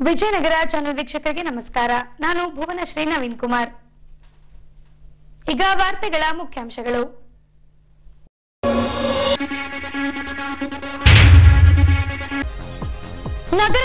Vijayanagara channel ವೀಕ್ಷಕರಿಗೆ ನಮಸ್ಕಾರ ನಾನು ಭುವನಶ್ರೀ ನವೀನ್ ಕುಮಾರ್ ಈಗ ವಾರ್ತೆಗಳ ಮುಖ್ಯಾಂಶಗಳು ನಗರ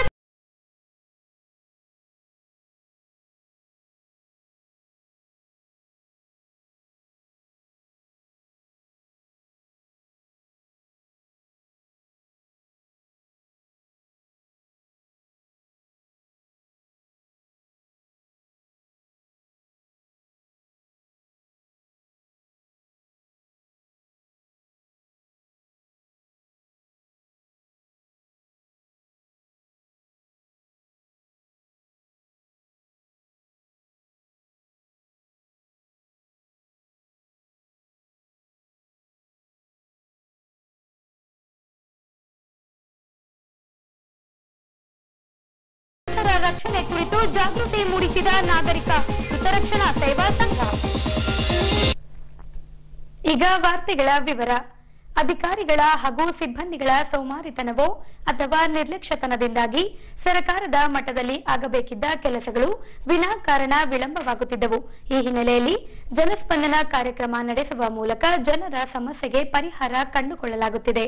ಪರಿಸರ ರಕ್ಷಣೆ ಕುರಿತು ಜಾಗೃತಿ ಮೂಡಿಸಿದ ನಾಗರಿಕ ಹಿತರಕ್ಷಣಾ ಸೇವಾ ಸಂಘ ಈಗ ವಾರ್ತೆಗಳ ವಿವರ ಅಧಿಕಾರಿಗಳ ಹಾಗೂ ಸಿಬ್ಬಂದಿಗಳ ಸೋಮಾರಿತನವೋ ಅಥವಾ ನಿರ್ಲಕ್ಷ್ಯತನದಿಂದಾಗಿ ಸರ್ಕಾರದ ಮಟ್ಟದಲ್ಲಿ ಆಗಬೇಕಿದ್ದ ಕೆಲಸಗಳು ವಿನಾಕಾರಣ ವಿಳಂಬವಾಗುತ್ತಿದ್ದವು ಈ ಹಿನ್ನೆಲೆಯಲ್ಲಿ ಜನಸ್ಪಂದನ ಕಾರ್ಯಕ್ರಮ ನಡೆಸುವ ಮೂಲಕ ಜನರ ಸಮಸ್ಯೆಗೆ ಪರಿಹಾರ ಕಂಡುಕೊಳ್ಳಲಾಗುತ್ತಿದೆ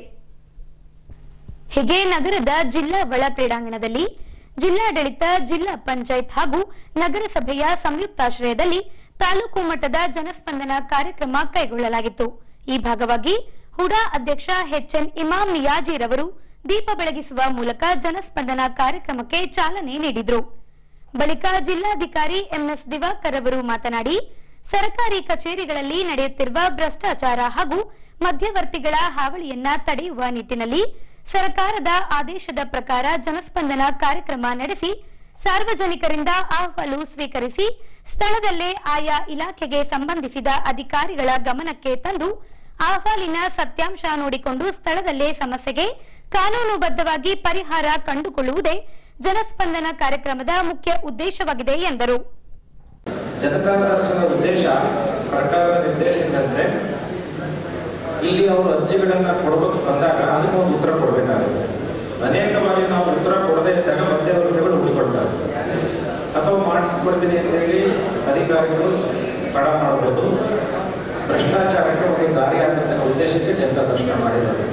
ಹೀಗೆ ನಗರದ ಜಿಲ್ಲಾ ಒಳ ಕ್ರೀಡಾಂಗಣದಲ್ಲಿ ಜಿಲ್ಲಾಡಳಿತ ಜಿಲ್ಲಾ ಪಂಚಾಯತ್ ಹಾಗೂ ನಗರಸಭೆಯ ಸಂಯುಕ್ತಾಶ್ರಯದಲ್ಲಿ ತಾಲೂಕು ಮಟ್ಟದ ಜನಸ್ಪಂದನ ಕಾರ್ಯಕ್ರಮ ಕೈಗೊಳ್ಳಲಾಗಿತ್ತು ಈ ಭಾಗವಾಗಿ ಹುಡಾ ಅಧ್ಯಕ್ಷ ಎಚ್ಎನ್ ಇಮಾಮ್ ನಿಯಾಜಿರವರು ದೀಪ ಬೆಳಗಿಸುವ ಮೂಲಕ ಜನಸ್ಪಂದನ ಕಾರ್ಯಕ್ರಮಕ್ಕೆ ಚಾಲನೆ ನೀಡಿದ್ರು ಬಳಿಕ ಜಿಲ್ಲಾಧಿಕಾರಿ ಎಂಎಸ್ ದಿವಾಕರ್ ಅವರು ಮಾತನಾಡಿ ಸರ್ಕಾರಿ ಕಚೇರಿಗಳಲ್ಲಿ ನಡೆಯುತ್ತಿರುವ ಭ್ರಷ್ಟಾಚಾರ ಹಾಗೂ ಮಧ್ಯವರ್ತಿಗಳ ಹಾವಳಿಯನ್ನ ತಡೆಯುವ ನಿಟ್ಟಿನಲ್ಲಿ ಸರ್ಕಾರದ ಆದೇಶದ ಪ್ರಕಾರ ಜನಸ್ಪಂದನ ಕಾರ್ಯಕ್ರಮ ನಡೆಸಿ ಸಾರ್ವಜನಿಕರಿಂದ ಅಹವಾಲು ಸ್ವೀಕರಿಸಿ ಸ್ಥಳದಲ್ಲೇ ಆಯಾ ಇಲಾಖೆಗೆ ಸಂಬಂಧಿಸಿದ ಅಧಿಕಾರಿಗಳ ಗಮನಕ್ಕೆ ತಂದು ಅಹವಾಲಿನ ಸತ್ಯಾಂಶ ನೋಡಿಕೊಂಡು ಸ್ಥಳದಲ್ಲೇ ಸಮಸ್ಯೆಗೆ ಕಾನೂನುಬದ್ಧವಾಗಿ ಪರಿಹಾರ ಕಂಡುಕೊಳ್ಳುವುದೇ ಜನಸ್ಪಂದನ ಕಾರ್ಯಕ್ರಮದ ಮುಖ್ಯ ಉದ್ದೇಶವಾಗಿದೆ ಎಂದರು ಜನತಾ ದರ್ಶನ ಉದ್ದೇಶ ಸರ್ಕಾರದ ನಿರ್ದೇಶನದಂತೆ ಇಲ್ಲಿ ಅವರು ಅರ್ಜಿಗಳನ್ನ ಕೊಡಬೇಕು ಬಂದಾಗ ಅದಕ್ಕೆ ಒಂದು ಉತ್ತರ ಕೊಡಬೇಕಾಗುತ್ತೆ ಅನೇಕ ಬಾರಿ ನಾವು ಉತ್ತರ ಕೊಡದೇ ಇದ್ದಾಗ ಮಧ್ಯವರ್ತಿಗಳು ಉಳಿಕೊಳ್ತಾರೆ ಅಥವಾ ಮಾಡಿಸ್ಕೊಡ್ತೀನಿ ಅಂತೇಳಿ ಅಧಿಕಾರಿಗಳು ತಡ ಮಾಡಬಹುದು ಭ್ರಷ್ಟಾಚಾರಕ್ಕೆ ಒಂದು ದಾರಿ ಆಗಂತ ಉದ್ದೇಶಕ್ಕೆ ಜನತಾ ದರ್ಶನ ಮಾಡಿದ್ದಾರೆ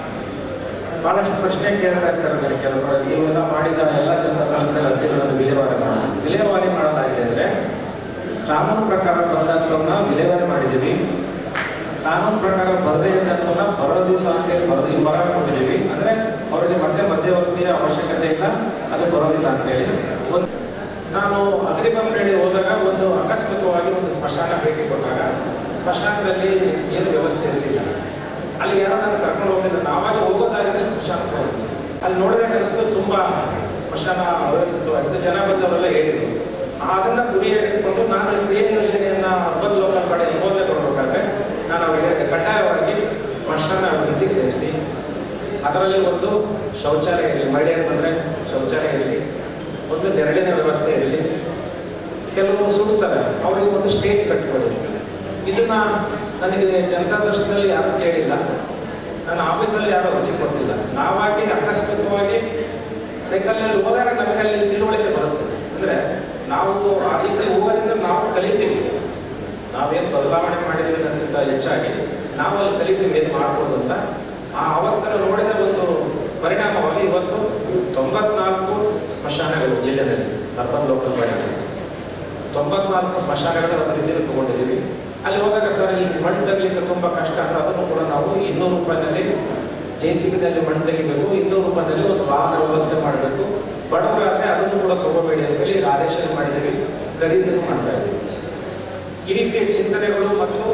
ಬಹಳಷ್ಟು ಪ್ರಶ್ನೆ ಕೇಳ್ತಾ ಇರ್ತಾರೆ ನನಗೆ ಕೆಲವರು ನೀವೆಲ್ಲ ಮಾಡಿದ ಎಲ್ಲ ಜನತಾ ದರ್ಶನದ ಅರ್ಜಿಗಳನ್ನು ವಿಲೇವಾರಿ ಮಾಡಿ ವಿಲೇವಾರಿ ಮಾಡೋದಾಗಿದೆ ಅಂದರೆ ಕಾನೂನು ಪ್ರಕಾರ ಬಂದಂಥವನ್ನ ವಿಲೇವಾರಿ ಮಾಡಿದ್ದೀವಿ ಕಾನೂನು ಪ್ರಕಾರ ಬರದೇ ಇದ್ದಂಥವನ್ನ ಬರೋದಿಲ್ಲ ಅಂತೇಳಿ ಬರೋದು ಬರ ಕೊಟ್ಟಿದ್ದೀವಿ ಅಂದರೆ ಅವರಿಗೆ ಮತ್ತೆ ಮಧ್ಯವರ್ತಿಯ ಅವಶ್ಯಕತೆ ಇಲ್ಲ ಅದು ಬರೋದಿಲ್ಲ ಅಂತೇಳಿ ಒಂದು ನಾನು ಅಗ್ರಿಬಂಬೇಡಿ ಹೋದಾಗ ಒಂದು ಆಕಸ್ಮಿಕವಾಗಿ ಒಂದು ಸ್ಮಶಾನ ಭೇಟಿ ಕೊಟ್ಟಾಗ ಸ್ಮಶಾನದಲ್ಲಿ ಏನು ವ್ಯವಸ್ಥೆ ಇರಲಿಲ್ಲ ಅಲ್ಲಿ ಯಾರೋ ನಾನು ಕರ್ಕೊಂಡು ಹೋಗಿಲ್ಲ ನಾವಾಗಿ ಹೋಗೋದಾಗಿದ್ರೆ ಸ್ಮಶಾನಕ್ಕೆ ಹೋಗಿದ್ವಿ ಅಲ್ಲಿ ನೋಡಿದಾಗ ಅನಿಸ್ತು ತುಂಬ ಸ್ಮಶಾನ ಅವ್ಯವಸ್ಥಿತವಾಗಿತ್ತು ಜನ ಬಂದವರೆಲ್ಲ ಹೇಳಿದ್ರು ಅದನ್ನ ಗುರಿಯಾಗಿ ಇಟ್ಕೊಂಡು ನಾನು ಈ ಕ್ರಿಯಾ ಯೋಜನೆಯನ್ನ ಅರ್ಬನ್ ಲೋಕಲ್ ಕಡೆ ಅನುಮೋದನೆ ಕೊಡಬೇಕಾದ್ರೆ ನಾನು ಅವರಿಗೆ ಕಡ್ಡಾಯವಾಗಿ ಸ್ಮಶಾನ ಅಭಿವೃದ್ಧಿ ಸೇರಿಸಿ ಅದರಲ್ಲಿ ಒಂದು ಶೌಚಾಲಯ ಇರಲಿ ಮಹಿಳೆಯರು ಬಂದರೆ ಶೌಚಾಲಯ ಇರಲಿ ಒಂದು ನೆರಳಿನ ವ್ಯವಸ್ಥೆ ಇರಲಿ ಕೆಲವರು ಸುಡ್ತಾರೆ ಅವರಿಗೆ ಒಂದು ಸ್ಟೇಜ್ ಕಟ್ಕೊಳ್ಳಿ ಇದನ್ನ ನನಗೆ ಜನತಾ ದರ್ಶನದಲ್ಲಿ ಯಾರು ಕೇಳಿಲ್ಲ ನನ್ನ ಆಫೀಸಲ್ಲಿ ಯಾರು ಅರ್ಜಿ ಕೊಟ್ಟಿಲ್ಲ ನಾವಾಗಿ ಆಕಸ್ಮಿಕವಾಗಿ ಸೈಕಲ್ನಲ್ಲಿ ಹೋದಾಗ ನಮಗೆ ಅಲ್ಲಿ ತಿಳುವಳಿಕೆ ಬರುತ್ತೆ ಅಂದರೆ ನಾವು ಆ ರೀತಿ ಹೋಗೋದ್ರಿಂದ ನಾವು ಕಲಿತೀವಿ ನಾವೇನು ಬದಲಾವಣೆ ಮಾಡಿದ್ದೀವಿ ಅನ್ನೋದ್ರಿಂದ ಹೆಚ್ಚಾಗಿ ನಾವು ಅಲ್ಲಿ ಕಲಿತೀವಿ ಏನು ಮಾಡ್ಬೋದು ಅಂತ ಆ ಅವತ್ತರ ನೋಡಿದ ಒಂದು ಪರಿಣಾಮವಾಗಿ ಇವತ್ತು ತೊಂಬತ್ನಾಲ್ಕು ಸ್ಮಶಾನಗಳು ಜಿಲ್ಲೆಯಲ್ಲಿ ಅರ್ಬನ್ ಲೋಕಲ್ ಬಾಡಿ ತೊಂಬತ್ನಾಲ್ಕು ಸ್ಮಶಾನಗಳ ಅಭಿವೃದ್ಧಿಯನ್ನು ತಗೊಂಡಿದ್ದೀವಿ ಅಲ್ಲಿ ಹೋದಾಗ ಸರ್ ಇಲ್ಲಿ ಮಣ್ಣು ತಗಲಿಕ್ಕೆ ತುಂಬ ಕಷ್ಟ ಅಂದ್ರೆ ಅದನ್ನು ಕೂಡ ನಾವು ಇನ್ನೂರು ರೂಪಾಯಿನಲ್ಲಿ ಜೆ ಸಿ ಬಿನಲ್ಲಿ ಮಣ್ಣು ತೆಗಿಬೇಕು ಇನ್ನೂರು ರೂಪಾಯಿನಲ್ಲಿ ಒಂದು ವಾಹನ ವ್ಯವಸ್ಥೆ ಮಾಡಬೇಕು ಬಡವರಾದರೆ ಅದನ್ನು ಕೂಡ ತಗೋಬೇಡಿ ಅಂತೇಳಿ ಆದೇಶ ಮಾಡಿದ್ದೀವಿ ಖರೀದಿನೂ ಮಾಡ್ತಾ ಇದ್ದೀವಿ ಈ ರೀತಿಯ ಚಿಂತನೆಗಳು ಮತ್ತು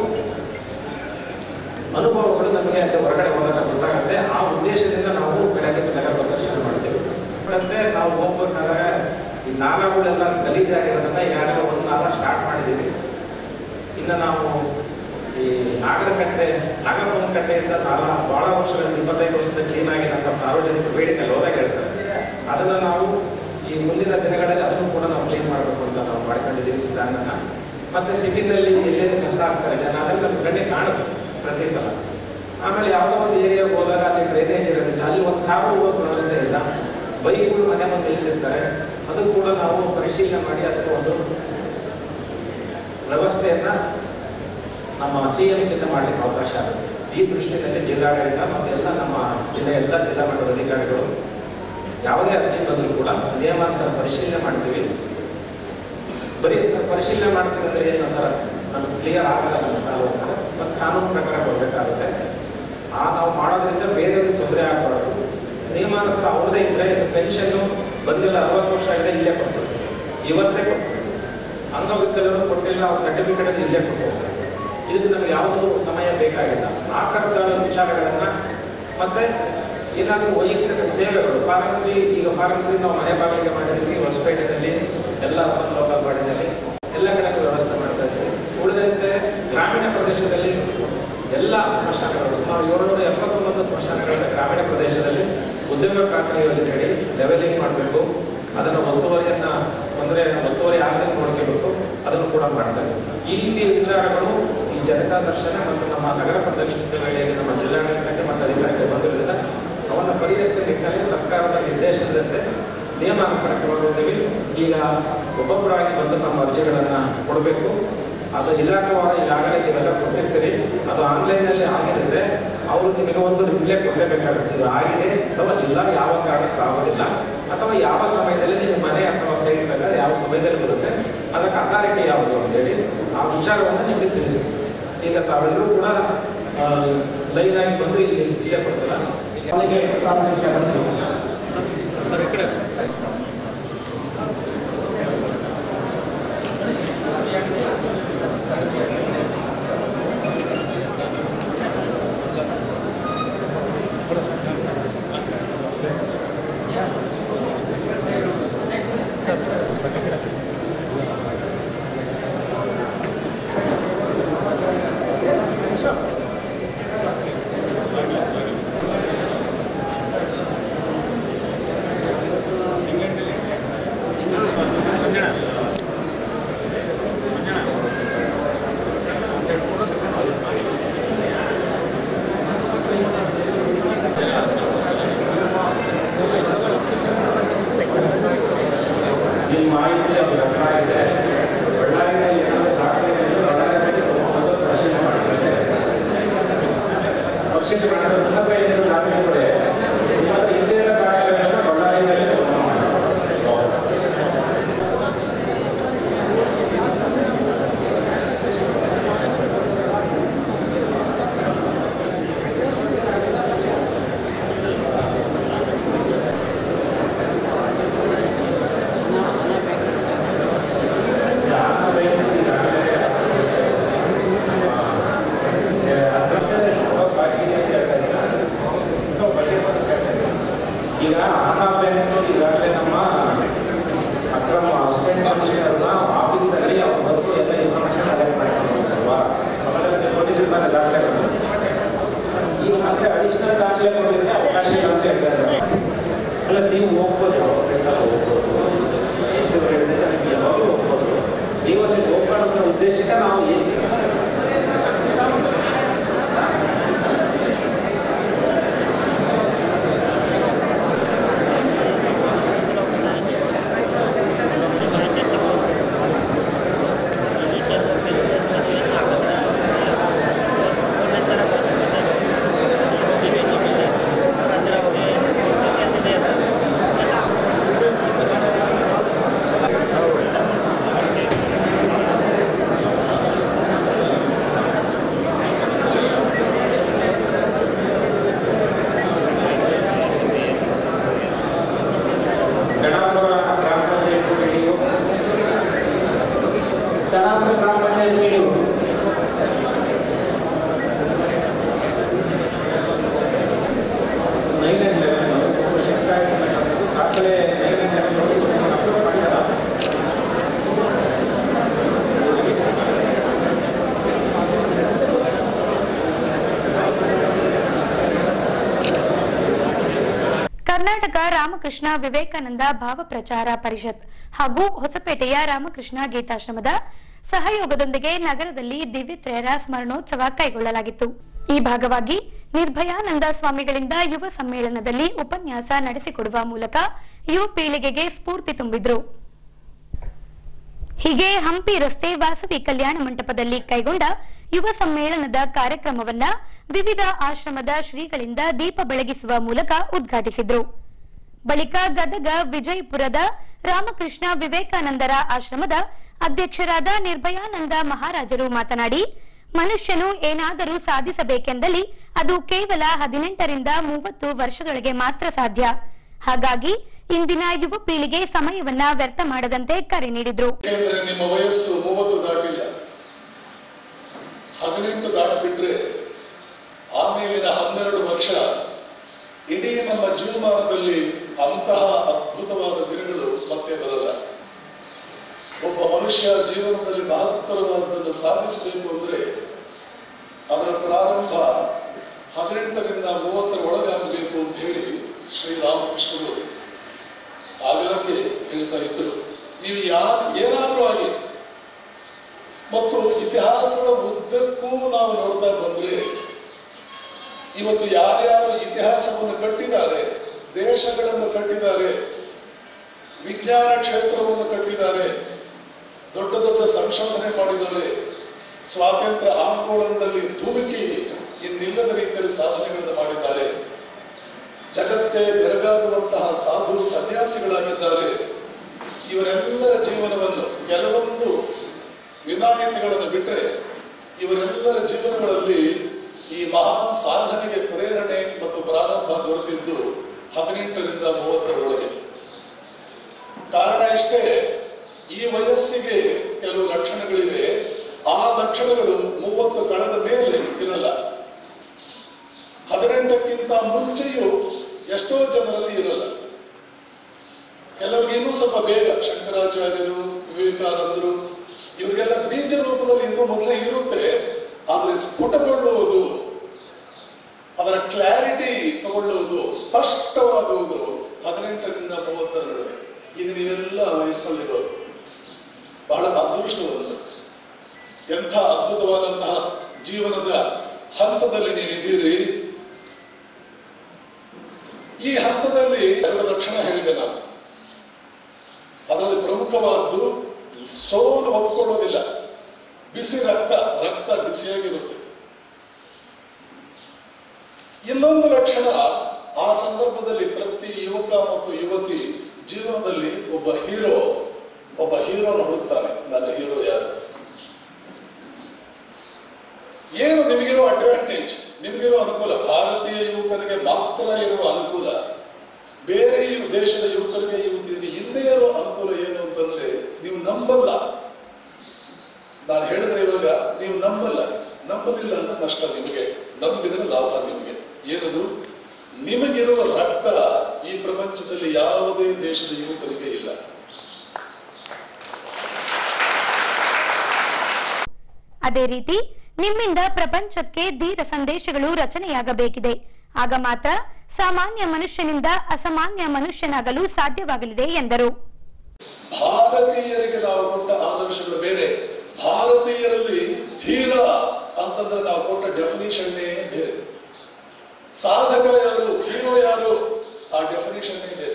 ಅನುಭವಗಳು ನಮಗೆ ಅಲ್ಲಿ ಹೊರಗಡೆ ಹೋದಾಗ ಗೊತ್ತಾಗುತ್ತೆ ಆ ಉದ್ದೇಶದಿಂದ ನಾವು ಬೆಳಗ್ಗೆ ನಗರ ಪ್ರದರ್ಶನ ಮಾಡ್ತೀವಿ ಮತ್ತೆ ನಾವು ಹೋಗ್ಬೇಕಾದ್ರೆ ಈ ನಾಲಗಳೆಲ್ಲ ಗಲೀಜಾಗಿರೋದನ್ನ ಈಗಾಗಲೇ ಒಂದು ನಾಲ ಸ್ಟಾರ್ಟ್ ಮಾಡಿದ್ದೀವಿ ಇನ್ನು ನಾವು ಈ ನಾಗರಕಟ್ಟೆ ನಾಗಪ್ಪನ ಕಟ್ಟೆಯಿಂದ ನಾಲ ಬಹಳ ವರ್ಷಗಳಿಂದ ಇಪ್ಪತ್ತೈದು ವರ್ಷದ ಕ್ಲೀನ್ ಆಗಿಲ್ಲ ಅಂತ ಸಾರ್ವಜನಿಕ ಬೇಡಿಕೆ ಅಲ್ಲಿ ಹೋದಾಗ ಹೇಳ್ತಾರೆ ಅದನ್ನು ನಾವು ಈ ಮುಂದಿನ ದಿನಗಳಲ್ಲಿ ಅದನ್ನು ಕೂಡ ನಾವು ಕ್ಲೀನ್ ಮಾಡಬೇಕು ಅಂತ ನಾವು ಮಾಡ್ಕೊಂಡಿದ್ದೀವಿ ಸಿದ್ಧಾಂತನ ಮತ್ತೆ ಸಿಟಿನಲ್ಲಿ ಎಲ್ಲೆಲ್ಲಿ ಕಸ ಹಾಕ್ತಾರೆ ಜನ ಅದೆಲ್ಲ ನಮ್ಮ ಕಣ್ಣಿಗೆ ಕಾಣುತ್ತೆ ಪ್ರತಿ ಸಲ ಆಮೇಲೆ ಯಾವುದೋ ಒಂದು ಏರಿಯಾಗೆ ಹೋದಾಗ ಅಲ್ಲಿ ಡ್ರೈನೇಜ್ ಇರೋದಿಲ್ಲ ಅಲ್ಲಿ ಒಂದು ಕಾರು ಹೋಗೋ ವ್ಯವಸ್ಥೆ ಇಲ್ಲ ಬೈಕ್ಗಳು ಮನೆ ಮುಂದೆ ನಿಲ್ಲಿಸಿರ್ತಾರೆ ಅದು ಕೂಡ ನಾವು ಪರಿಶೀಲನೆ ಮಾಡಿ ಅದಕ್ಕೆ ಒಂದು ವ್ಯವಸ್ಥೆಯನ್ನ ನಮ್ಮ ಸಿ ಎಂ ಸಿಂದ ಮಾಡಲಿಕ್ಕೆ ಅವಕಾಶ ಆಗುತ್ತೆ ಈ ದೃಷ್ಟಿಯಲ್ಲಿ ಜಿಲ್ಲಾಡಳಿತ ಮತ್ತು ಎಲ್ಲ ನಮ್ಮ ಜಿಲ್ಲೆಯ ಎಲ್ಲ ಜಿಲ್ಲಾ ಮಟ್ಟದ ಅಧಿಕಾರಿಗಳು ಯಾವುದೇ ಅರ್ಜಿ ಬಂದರೂ ಕೂಡ ನಿಯಮಾನುಸಾರ ಪರಿಶೀಲನೆ ಮಾಡ್ತೀವಿ ಬರೀ ಸರ್ ಪರಿಶೀಲನೆ ಮಾಡ್ತೀವಿ ಅಂದರೆ ಏನು ಸರ್ ನಮ್ಗೆ ಕ್ಲಿಯರ್ ಆಗಲ್ಲ ನಮ್ಮ ಸಾಲ ಮತ್ತು ಕಾನೂನು ಪ್ರಕಾರ ಕೊಡಬೇಕಾಗುತ್ತೆ ಆ ನಾವು ಮಾಡೋದ್ರಿಂದ ಬೇರೆಯವ್ರಿಗೆ ತೊಂದರೆ ಆಗಬಾರ್ದು ನಿಯಮಾನುಸಾರ ಅವ್ರದೇ ಇದ್ದರೆ ಪೆನ್ಷನ್ನು ಬಂದಿಲ್ಲ ಅರವತ್ತು ವರ್ಷ ಆಗಿದೆ ಇಲ್ಲೇ ಕೊಟ್ಬಿಡ್ತೀವಿ ಇವತ್ತೇ ಕೊಡ್ತೀವಿ ಅಂಗವಿಕಲರು ಕೊಟ್ಟಿಲ್ಲ ಅವ್ರ ಸರ್ಟಿಫಿಕೇಟ್ ಇಲ್ಲೇ ಕೊಟ್ಟು ಇದಕ್ಕೆ ನಮ್ಗೆ ಯಾವುದೂ ಸಮಯ ಬೇಕಾಗಿಲ್ಲ ಆ ಥರದ ವಿಚಾರಗಳನ್ನು ಮತ್ತೆ ಏನಾದರೂ ವೈಯಕ್ತಿಕ ಸೇವೆಗಳು ಫಾರಂ ತ್ರೀ ಈಗ ಫಾರಂ ತ್ರೀ ನಾವು ಮನೆ ಬಾಗಿಲಿಗೆ ಮಾಡಿದ್ವಿ ಹೊಸಪೇಟೆಯಲ್ಲಿ ಎಲ್ಲ ಅರ್ಬನ್ ಲೋಕಲ್ ಬಾಡಿನಲ್ಲಿ ಎಲ್ಲ ಕಡೆಗೂ ವ್ಯವಸ್ಥೆ ಮಾಡ್ತಾ ಇದ್ದೀವಿ ಉಳಿದಂತೆ ಗ್ರಾಮೀಣ ಪ್ರದೇಶದಲ್ಲಿ ಎಲ್ಲ ಸ್ಮಶಾನಗಳು ಸುಮಾರು ಏಳ್ನೂರ ಎಪ್ಪತ್ತೊಂಬತ್ತು ಸ್ಮಶಾನಗಳ ಗ್ರಾಮೀಣ ಪ್ರದೇಶದಲ್ಲಿ ಉದ್ಯೋಗ ಖಾತ್ರಿ ಯೋಜನೆಯಡಿ ಲೆವೆಲಿಂಗ್ ಮಾಡಬೇಕು ಅದನ್ನು ಒತ್ತುವರಿಯನ್ನ ತೊಂದರೆ ಒತ್ತುವರಿ ಆಗದಂತೆ ನೋಡ್ಕೋಬೇಕು ಅದನ್ನು ಕೂಡ ಮಾಡ್ತಾರೆ ಈ ರೀತಿಯ ವಿಚಾರಗಳು ಈ ಜನತಾ ದರ್ಶನ ಮತ್ತು ನಮ್ಮ ನಗರ ಪ್ರದಕ್ಷಿಣ ವೇಳೆಯಲ್ಲಿ ನಮ್ಮ ಜಿಲ್ಲಾಡಳಿತಕ್ಕೆ ಮತ್ತು ಅಧಿಕಾರಿಗಳು ಬಂದಿರೋದ್ರಿಂದ ಅವನ್ನು ಪರಿಹರಿಸುವ ನಿಟ್ಟಿನಲ್ಲಿ ಸರ್ಕಾರದ ನಿರ್ದೇಶನದಂತೆ ನಿಯಮಾನುಸಾರ ಹೊರಡ್ತೀವಿ ಈಗ ಒಬ್ಬೊಬ್ಬರಾಗಿ ಬಂದು ತಮ್ಮ ಅರ್ಜಿಗಳನ್ನು ಕೊಡಬೇಕು ಅದು ಇಲಾಖಾವಾರ ಈಗಾಗಲೇ ನೀವೆಲ್ಲ ಕೊಟ್ಟಿರ್ತೀರಿ ಅದು ಆನ್ಲೈನಲ್ಲಿ ಆಗಿರುತ್ತೆ ಅವರು ನಿಮಗೆ ಒಂದು ರಿಪ್ಲೈ ಕೊಡಲೇಬೇಕಾಗುತ್ತೆ ಇದು ಆಗಿದೆ ಅಥವಾ ಇಲ್ಲ ಯಾವ ಕಾರಣಕ್ಕೆ ಆಗೋದಿಲ್ಲ ಅಥವಾ ಯಾವ ಸಮಯದಲ್ಲಿ ನಿಮ್ಮ ಮನೆ ಅಥವಾ ಸೈಟ್ ಪ್ರಕಾರ ಯಾವ ಸಮಯದಲ್ಲಿ ಬರುತ್ತೆ ಅದಕ್ಕೆ ಅಥಾರಿಟಿ ಯಾವುದು ಅಂತೇಳಿ ಆ ವಿಚಾರವನ್ನು ನಿಮಗೆ ತಿಳಿಸ್ತೀವಿ ಈಗ ತಾವೆಲ್ಲರೂ ಕೂಡ ಲೈನ್ ಆಗಿ ಬಂದು ಇಲ್ಲಿ ಇಲ್ಲೇ ಕೊಡ್ತೀರಾ ಅವರಿಗೆ ಸಾರ್ವಜನಿಕ ಬಂಧು ಸರ್ ಈ ಕಡೆ ಸರ್. ಈ ಮಾಹಿತಿ ಅವ್ರಿಗೆ ಅರ್ಥ ಆಗಿದೆ ಬಳ್ಳಾರಿಯಲ್ಲಿ ಏನಾದರೂ ದಾಖಲೆ ಇದ್ದರೆ ಬಳ್ಳಾರಿಯಲ್ಲಿ ಹೋಗೋದು ಪರಿಶೀಲನೆ ಮಾಡ್ತಾರೆ ಪರಿಶೀಲನೆ ಮಾಡಿದ್ರೆ ಉನ್ನತ ಏನಾದರೂ ದಾಖಲೆ ಇದ್ದರೆ ನಿಮ್ಮ ಹತ್ರ ಇಲ್ಲದೇ ಇರೋ ದಾಖಲೆಗಳನ್ನು ಬಳ್ಳಾರಿಯಲ್ಲಿ ತಗೊಂಡು ಮಾಡ್ತಾರೆ. ಈಗ ಆನಾಪೇನು ಈಗಾಗಲೇ ನಮ್ಮ ಅಕ್ರಮ ಅಸಿಸ್ಟೆಂಟ್ ಕಮಿಷನರ್ನ ಆಫೀಸಲ್ಲಿ ಅವ್ರು ಬಂದು ಎಲ್ಲ ಇನ್ಫಾರ್ಮೇಶನ್ ಕಲೆಕ್ಟ್ ಮಾಡ್ಕೊಂಡ್ರಲ್ವಾ ಆಮೇಲೆ ಪೊಲೀಸ್ ಇರ್ತಾರೆ ದಾಖಲೆಗಳು ಈಗ ಮತ್ತೆ ಅಡಿಷನಲ್ ದಾಖಲೆ ಕೊಡಲಿಕ್ಕೆ ಅವಕಾಶ ಇಲ್ಲ ಅಂತ ಹೇಳ್ತಾರೆ ಅಲ್ಲ ನೀವು ಹೋಗ್ಬೋದು ಯಾವಾಗ ಬೇಕಾದ್ರೂ ಹೋಗ್ಬೋದು ಎಷ್ಟು ಹೇಳಿದ್ರೆ ನಿಮ್ಗೆ ಯಾವಾಗಲೂ ಹೋಗ್ಬೋದು ಇವತ್ತು ಹೋಗ್ಕೊಳ್ಳೋ ಉದ್ದೇಶಕ್ಕೆ ನಾವು ಈ ಗಣಪುರ ಗ್ರಾಮ ಪಂಚಾಯತ್ ಮೀಟಿಂಗು ಕಡಾಪುರ ಗ್ರಾಮ panchayat meeting nine and eleven ದಾಖಲೆ ನೈನ್ ಅಂಡ್ ಲೆವೆನ್ ನೋಡಿ ಅಪ್ಲೋಡ್ ಮಾಡಿದಾರ ಕರ್ನಾಟಕ ರಾಮಕೃಷ್ಣ ವಿವೇಕಾನಂದ ಭಾವ ಪ್ರಚಾರ ಪರಿಷತ್ ಹಾಗೂ ಹೊಸಪೇಟೆಯ ರಾಮಕೃಷ್ಣ ಗೀತಾಶ್ರಮದ ಸಹಯೋಗದೊಂದಿಗೆ ನಗರದಲ್ಲಿ ದಿವ್ಯತ್ರಯರ ಸ್ಮರಣೋತ್ಸವ ಕೈಗೊಳ್ಳಲಾಗಿತ್ತು ಈ ಭಾಗವಾಗಿ ನಿರ್ಭಯಾನಂದ ಸ್ವಾಮಿಗಳಿಂದ ಯುವ ಸಮ್ಮೇಳನದಲ್ಲಿ ಉಪನ್ಯಾಸ ನಡೆಸಿಕೊಡುವ ಮೂಲಕ ಯುವ ಪೀಳಿಗೆಗೆ ಸ್ಫೂರ್ತಿ ತುಂಬಿದ್ರು ಹೀಗೆ ಹಂಪಿ ರಸ್ತೆ ವಾಸವಿ ಕಲ್ಯಾಣ ಮಂಟಪದಲ್ಲಿ ಕೈಗೊಂಡ ಯುವ ಸಮ್ಮೇಳನದ ಕಾರ್ಯಕ್ರಮವನ್ನ ವಿವಿಧ ಆಶ್ರಮದ ಶ್ರೀಗಳಿಂದ ದೀಪ ಬೆಳಗಿಸುವ ಮೂಲಕ ಉದ್ಘಾಟಿಸಿದ್ರು ಬಳಿಕ ಗದಗ ವಿಜಯಪುರದ ರಾಮಕೃಷ್ಣ ವಿವೇಕಾನಂದರ ಆಶ್ರಮದ ಅಧ್ಯಕ್ಷರಾದ ನಿರ್ಭಯಾನಂದ ಮಹಾರಾಜರು ಮಾತನಾಡಿ ಮನುಷ್ಯನು ಏನಾದರೂ ಸಾಧಿಸಬೇಕೆಂದಲ್ಲಿ ಅದು ಕೇವಲ ಹದಿನೆಂಟರಿಂದ ಮೂವತ್ತು ವರ್ಷದೊಳಗೆ ಮಾತ್ರ ಸಾಧ್ಯ ಹಾಗಾಗಿ ಇಂದಿನ ಯುವ ಪೀಳಿಗೆ ಸಮಯವನ್ನ ವ್ಯರ್ಥ ಮಾಡದಂತೆ ಕರೆ ನೀಡಿದ್ರು ಯಾಕೆಂದ್ರೆ ನಿಮ್ಮ ವಯಸ್ಸು ಮೂವತ್ತು ದಾಟಿಲ್ಲ ಹದಿನೆಂಟು ದಾಟಿಬಿಟ್ರೆ ಆಮೇಲಿನ ಹನ್ನೆರಡು ವರ್ಷ ಇಡೀ ನಮ್ಮ ಜೀವಮಾನದಲ್ಲಿ ಅಂತಹ ಅದ್ಭುತವಾದ ದಿನಗಳು ಮತ್ತೆ ಬರಲ್ಲ ಒಬ್ಬ ಮನುಷ್ಯ ಜೀವನದಲ್ಲಿ ಮಹತ್ತರವಾದನ್ನು ಸಾಧಿಸಬೇಕು ಅಂದ್ರೆ ಅದರ ಪ್ರಾರಂಭ ಹದಿನೆಂಟರಿಂದ ಮೂವತ್ತರ ಒಳಗಾಗಬೇಕು ಅಂತ ಹೇಳಿ ಶ್ರೀರಾಮಕೃಷ್ಣರು ಆಗಾಗ್ಗೆ ಹೇಳ್ತಾ ಇದ್ರು ನೀವು ಯಾರು ಏನಾದರೂ ಆಗಿ ಮತ್ತು ಇತಿಹಾಸದ ಉದ್ದಕ್ಕೂ ನಾವು ನೋಡ್ತಾ ಬಂದ್ರೆ ಇವತ್ತು ಯಾರ್ಯಾರು ಇತಿಹಾಸವನ್ನು ಕಟ್ಟಿದ್ದಾರೆ ದೇಶಗಳನ್ನು ಕಟ್ಟಿದ್ದಾರೆ ವಿಜ್ಞಾನ ಕ್ಷೇತ್ರವನ್ನು ಕಟ್ಟಿದ್ದಾರೆ ದೊಡ್ಡ ದೊಡ್ಡ ಸಂಶೋಧನೆ ಮಾಡಿದ್ದಾರೆ ಸ್ವಾತಂತ್ರ್ಯ ಆಂದೋಲನದಲ್ಲಿ ಧುಮುಕಿ ಇನ್ನಿಲ್ಲದ ರೀತಿಯಲ್ಲಿ ಸಾಧನೆಗಳನ್ನು ಮಾಡಿದ್ದಾರೆ ಜಗತ್ತೇ ಬೆರಗಾಗುವಂತಹ ಸಾಧು ಸನ್ಯಾಸಿಗಳಾಗಿದ್ದಾರೆ ಇವರೆಲ್ಲರ ಜೀವನವನ್ನು ಕೆಲವೊಂದು ವಿನಾಯಿತಿಗಳನ್ನು ಬಿಟ್ಟರೆ ಇವರೆಲ್ಲರ ಜೀವನಗಳಲ್ಲಿ ಈ ಮಹಾನ್ ಸಾಧನೆಗೆ ಪ್ರೇರಣೆ ಮತ್ತು ಪ್ರಾರಂಭ ದೊರೆತಿದ್ದು ಹದಿನೆಂಟರಿಂದ ಮೂವತ್ತರ ಒಳಗೆ ಕಾರಣ ಇಷ್ಟೇ ಈ ವಯಸ್ಸಿಗೆ ಕೆಲವು ಲಕ್ಷಣಗಳಿವೆ ಆ ಲಕ್ಷಣಗಳು ಮೂವತ್ತು ಕಳೆದ ಮೇಲೆ ಇರಲ್ಲ ಹದಿನೆಂಟಕ್ಕಿಂತ ಮುಂಚೆಯೂ ಎಷ್ಟೋ ಜನರಲ್ಲಿ ಇರಲ್ಲ ಕೆಲವರಿಗೆ ಇನ್ನೂ ಸ್ವಲ್ಪ ಬೇಗ ಶಂಕರಾಚಾರ್ಯರು ವಿವೇಕಾನಂದರು ಇವರಿಗೆಲ್ಲ ಬೀಜ ರೂಪದಲ್ಲಿ ಇನ್ನೂ ಮೊದಲೇ ಇರುತ್ತೆ ಆದರೆ ಸ್ಫುಟಗೊಳ್ಳುವುದು ಅದರ ಕ್ಲಾರಿಟಿ ತಗೊಳ್ಳುವುದು ಸ್ಪಷ್ಟವಾಗುವುದು ಹದಿನೆಂಟರಿಂದ ಮೂವತ್ತರ ನಡುವೆ ಈಗ ನೀವೆಲ್ಲ ವಯಸ್ಸಲ್ಲಿರೋರು ಬಹಳ ಅದೃಷ್ಟವಂತರು ಎಂಥ ಅದ್ಭುತವಾದಂತಹ ಜೀವನದ ಹಂತದಲ್ಲಿ ನೀವಿದ್ದೀರಿ ಈ ಹಂತದಲ್ಲಿ ಎರಡು ಲಕ್ಷಣ ಹೇಳಿದೆ ನಾನು ಅದರಲ್ಲಿ ಪ್ರಮುಖವಾದ್ದು ಸೋಲು ಒಪ್ಪಿಕೊಳ್ಳೋದಿಲ್ಲ ಬಿಸಿ ರಕ್ತ ರಕ್ತ ಬಿಸಿಯಾಗಿರುತ್ತೆ ಇನ್ನೊಂದು ಲಕ್ಷಣ ಆ ಸಂದರ್ಭದಲ್ಲಿ ಪ್ರತಿ ಯುವಕ ಮತ್ತು ಯುವತಿ ಜೀವನದಲ್ಲಿ ಒಬ್ಬ ಹೀರೋ ಒಬ್ಬ ಹೀರೋನ ಹುಡುಕ್ತಾನೆ ನನ್ನ ಹೀರೋ ಯಾರು ಏನು ನಿಮಗಿರೋ ಅಡ್ವಾಂಟೇಜ್ ನಿಮಗಿರೋ ಅನುಕೂಲ ಭಾರತೀಯ ಯುವಕನಿಗೆ ಮಾತ್ರ ಇರುವ ಅನುಕೂಲ ಬೇರೆ ಈ ದೇಶದ ಯುವಕರಿಗೆ ಯುವತಿಯರಿಗೆ ಹಿಂದೆ ಇರೋ ಅನುಕೂಲ ಏನು ಅಂತಂದ್ರೆ ನೀವು ನಂಬಲ್ಲ ನಾನು ಹೇಳಿದ್ರೆ ಇವಾಗ ನೀವು ನಂಬಲ್ಲ ನಂಬಲಿಲ್ಲ ಅಂದ್ರೆ ನಷ್ಟ ನಿಮಗೆ ನಂಬಿದ್ರೆ ಲಾಭ ನಿಮಗೆ ಏನದು ನಿಮಗಿರುವ ರಕ್ತ ಈ ಪ್ರಪಂಚದಲ್ಲಿ ಯಾವುದೇ ದೇಶದ ಯುವಕರಿಗೆ ಇಲ್ಲ ಅದೇ ರೀತಿ ನಿಮ್ಮಿಂದ ಪ್ರಪಂಚಕ್ಕೆ ಧೀರ ಸಂದೇಶಗಳು ರಚನೆಯಾಗಬೇಕಿದೆ ಆಗ ಮಾತ್ರ ಸಾಮಾನ್ಯ ಮನುಷ್ಯನಿಂದ ಅಸಾಮಾನ್ಯ ಮನುಷ್ಯನಾಗಲು ಸಾಧ್ಯವಾಗಲಿದೆ ಎಂದರು ಭಾರತೀಯರಿಗೆ ನಾವು ಕೊಟ್ಟ ಆದರ್ಶಗಳು ಬೇರೆ ಭಾರತೀಯರಲ್ಲಿ ಧೀರ ಅಂತಂದ್ರೆ ನಾವು ಕೊಟ್ಟ ಡೆಫಿನಿಷನ್ನೇ ಬೇರೆ ಸಾಧಕ ಯಾರು ಹೀರೋ ಯಾರು ಆ ಡೆಫಿನಿಷನ್ನೇ ಬೇರೆ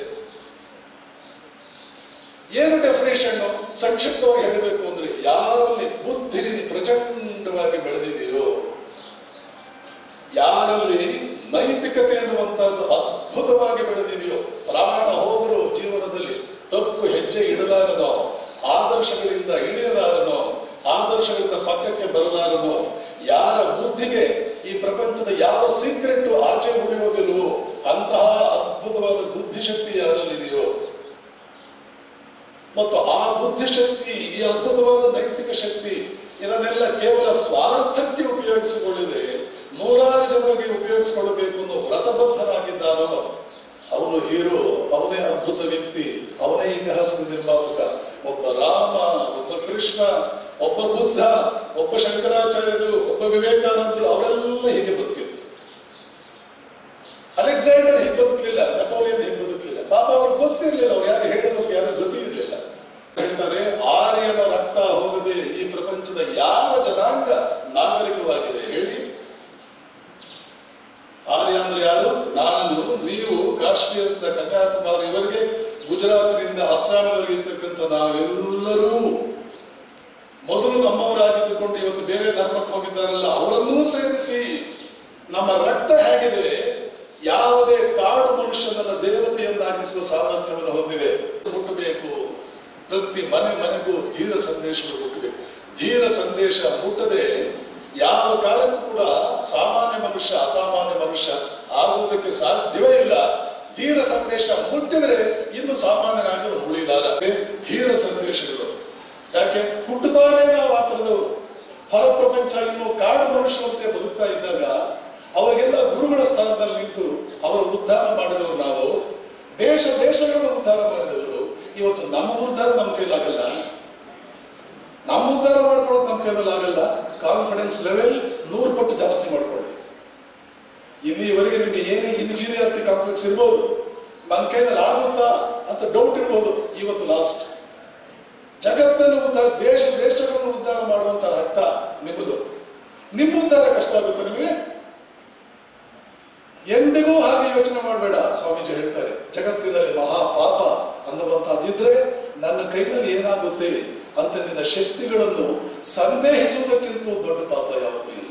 ಏನು ಡೆಫಿನೇಷನ್ ಸಂಕ್ಷಿಪ್ತವಾಗಿ ಹೇಳಬೇಕು ಅಂದ್ರೆ ಯಾರಲ್ಲಿ ಬುದ್ಧಿ ಪ್ರಚಂಡವಾಗಿ ಬೆಳೆದಿದೆಯೋ ಯಾರಲ್ಲಿ ನೈತಿಕತೆ ಎನ್ನುವಂತಹದ್ದು ಅದ್ಭುತವಾಗಿ ಬೆಳೆದಿದೆಯೋ ಪ್ರಾಣ ಹೋದರೂ ಜೀವನದಲ್ಲಿ ತಪ್ಪು ಹೆಜ್ಜೆ ಇಡಲಾರನೋ ಆದರ್ಶಗಳಿಂದ ಇಳಿಯಲಾರನೋ ಆದರ್ಶಗಳಿಂದ ಪಕ್ಕಕ್ಕೆ ಬರಲಾರನೋ ಯಾರ ಬುದ್ಧಿಗೆ ಈ ಪ್ರಪಂಚದ ಯಾವ ಸೀಕ್ರೆಟ್ ಆಚೆ ಉಳಿಯೋದಿಲ್ವೋ ಅಂತಹ ಅದ್ಭುತವಾದ ಬುದ್ಧಿಶಕ್ತಿ ಯಾರಲ್ಲಿದೆಯೋ ಮತ್ತು ಆ ಬುದ್ಧಿಶಕ್ತಿ ಈ ಅದ್ಭುತವಾದ ನೈತಿಕ ಶಕ್ತಿ ಇದನ್ನೆಲ್ಲ ಕೇವಲ ಸ್ವಾರ್ಥಕ್ಕೆ ಉಪಯೋಗಿಸಿಕೊಳ್ಳಿದೆ ನೂರಾರು ಜನರಿಗೆ ಉಪಯೋಗಿಸಿಕೊಳ್ಳಬೇಕು ಅನ್ನೋ ವ್ರತಬದ್ಧನಾಗಿದ್ದಾನೋ ಅವನು ಹೀರೋ ಅವನೇ ಅದ್ಭುತ ವ್ಯಕ್ತಿ ಅವನೇ ಇತಿಹಾಸದ ನಿರ್ಮಾಪಕ ಒಬ್ಬ ರಾಮ ಒಬ್ಬ ಕೃಷ್ಣ ಒಬ್ಬ ಬುದ್ಧ ಒಬ್ಬ ಶಂಕರಾಚಾರ್ಯರು ಒಬ್ಬ ವಿವೇಕಾನಂದರು ಅವರೆಲ್ಲ ಹೀಗೆ ಬದುಕಿದ್ರು ಅಲೆಕ್ಸಾಂಡರ್ ಹೀಗೆ ಬದುಕಲಿಲ್ಲ ನೆಪೋಲಿಯನ್ ಹೀಗೆ ಬದುಕಲಿಲ್ಲ ಪಾಪ ಅವ್ರಿಗೆ ಗೊತ್ತಿರ್ಲಿಲ್ಲ ಅವ್ರು ಯಾರು ಹೇಳೋದಕ್ಕೆ ಯಾರು ಗತಿ ಇರಲಿಲ್ಲ ಹೇಳ್ತಾರೆ ಆರ್ಯನ ರಕ್ತ ಹೋಗದೆ ಈ ಪ್ರಪಂಚದ ಯಾವ ಜನಾಂಗ ನಾಗರಿಕವಾಗಿದೆ ಹೇಳಿ ಯಾರು ನಾನು ನೀವು ಕಾಶ್ಮೀರದಿಂದ ಕನ್ಯಾಕುಮಾರಿಯವರೆಗೆ ಗುಜರಾತ್ನಿಂದ ಅಸ್ಸಾಂವರೆಗೆ ಇರ್ತಕ್ಕಂಥ ನಾವೆಲ್ಲರೂ ಮೊದಲು ನಮ್ಮವರಾಗಿದ್ದುಕೊಂಡು ಇವತ್ತು ಬೇರೆ ಧರ್ಮಕ್ಕೆ ಹೋಗಿದ್ದಾರಲ್ಲ ಅವರನ್ನೂ ಸೇರಿಸಿ ನಮ್ಮ ರಕ್ತ ಹೇಗಿದೆ ಯಾವುದೇ ಕಾಡು ಮನುಷ್ಯನನ್ನ ದೇವತೆಯನ್ನಾಗಿಸುವ ಸಾಮರ್ಥ್ಯವನ್ನು ಹೊಂದಿದೆ ಮುಟ್ಟಬೇಕು ಪ್ರತಿ ಮನೆ ಮನೆಗೂ ಧೀರ ಸಂದೇಶಗಳು ಮುಟ್ಟಬೇಕು ಧೀರ ಸಂದೇಶ ಮುಟ್ಟದೆ ಯಾವ ಕಾಲಕ್ಕೂ ಕೂಡ ಸಾಮಾನ್ಯ ಮನುಷ್ಯ ಅಸಾಮಾನ್ಯ ಮನುಷ್ಯ ಆಗುವುದಕ್ಕೆ ಸಾಧ್ಯವೇ ಇಲ್ಲ ಧೀರ ಸಂದೇಶ ಮುಟ್ಟಿದ್ರೆ ಇನ್ನು ಸಾಮಾನ್ಯನಾಗಿ ಅವನು ಉಳಿಲಾರ ಧೀರ ಸಂದೇಶಗಳು ಯಾಕೆ ಹುಟ್ಟುತ್ತಾನೆ ನಾವು ಆ ಥರದವರು ಹೊರ ಪ್ರಪಂಚ ಇನ್ನು ಕಾಡು ಮನುಷ್ಯರಂತೆ ಬದುಕ್ತಾ ಇದ್ದಾಗ ಅವರಿಗೆಲ್ಲ ಗುರುಗಳ ಸ್ಥಾನದಲ್ಲಿ ನಿಂತು ಅವರ ಉದ್ಧಾರ ಮಾಡಿದವರು ನಾವು ದೇಶ ದೇಶಗಳನ್ನು ಉದ್ಧಾರ ಮಾಡಿದವರು ಇವತ್ತು ನಮ್ಮ ಉದ್ಧಾರ ನಮ್ಮ ಕೈಲಾಗಲ್ಲ ನಮ್ಮ ಉದ್ಧಾರ ಮಾಡ್ಕೊಳ್ಳೋದು ನಮ್ಮ ಕೈಯಲ್ಲಿ ಆಗಲ್ಲ ಕಾನ್ಫಿಡೆನ್ಸ್ ಲೆವೆಲ್ ನೂರು ಪಟ್ಟು ಜಾಸ್ತಿ ಮಾಡ್ಕೊಳ್ಳಿ ಇಲ್ಲಿವರೆಗೆ ನಿಮ್ಗೆ ಏನೇ ಇನ್ಫೀರಿಯಾರಿಟಿ ಕಾಂಪ್ಲೆಕ್ಸ್ ಇರ್ಬೋದು ನನ್ನ ಕೈಯಲ್ಲಿ ಆಗುತ್ತಾ ಅಂತ ಡೌಟ್ ಇರ್ಬೋದು ಇವತ್ತು ಲಾಸ್ಟ್ ಜಗತ್ತನ್ನು ಉದ್ಧಾರ ದೇಶ ದೇಶಗಳನ್ನು ಉದ್ಧಾರ ಮಾಡುವಂತ ರಕ್ತ ನಿಮ್ಮದು ನಿಮ್ಮ ಉದ್ಧಾರ ಕಷ್ಟ ಆಗುತ್ತೆ ನಿಮಗೆ ಎಂದಿಗೂ ಹಾಗೆ ಯೋಚನೆ ಮಾಡಬೇಡ ಸ್ವಾಮೀಜಿ ಹೇಳ್ತಾರೆ ಜಗತ್ತಿನಲ್ಲಿ ಮಹಾ ಪಾಪ ಅನ್ನುವಂತಹದ್ದಿದ್ರೆ ನನ್ನ ಕೈನಲ್ಲಿ ಏನಾಗುತ್ತೆ ಅಂತ ನಿನ್ನ ಶಕ್ತಿಗಳನ್ನು ಸಂದೇಹಿಸುವುದಕ್ಕಿಂತ ದೊಡ್ಡ ಪಾಪ ಯಾವುದೂ ಇಲ್ಲ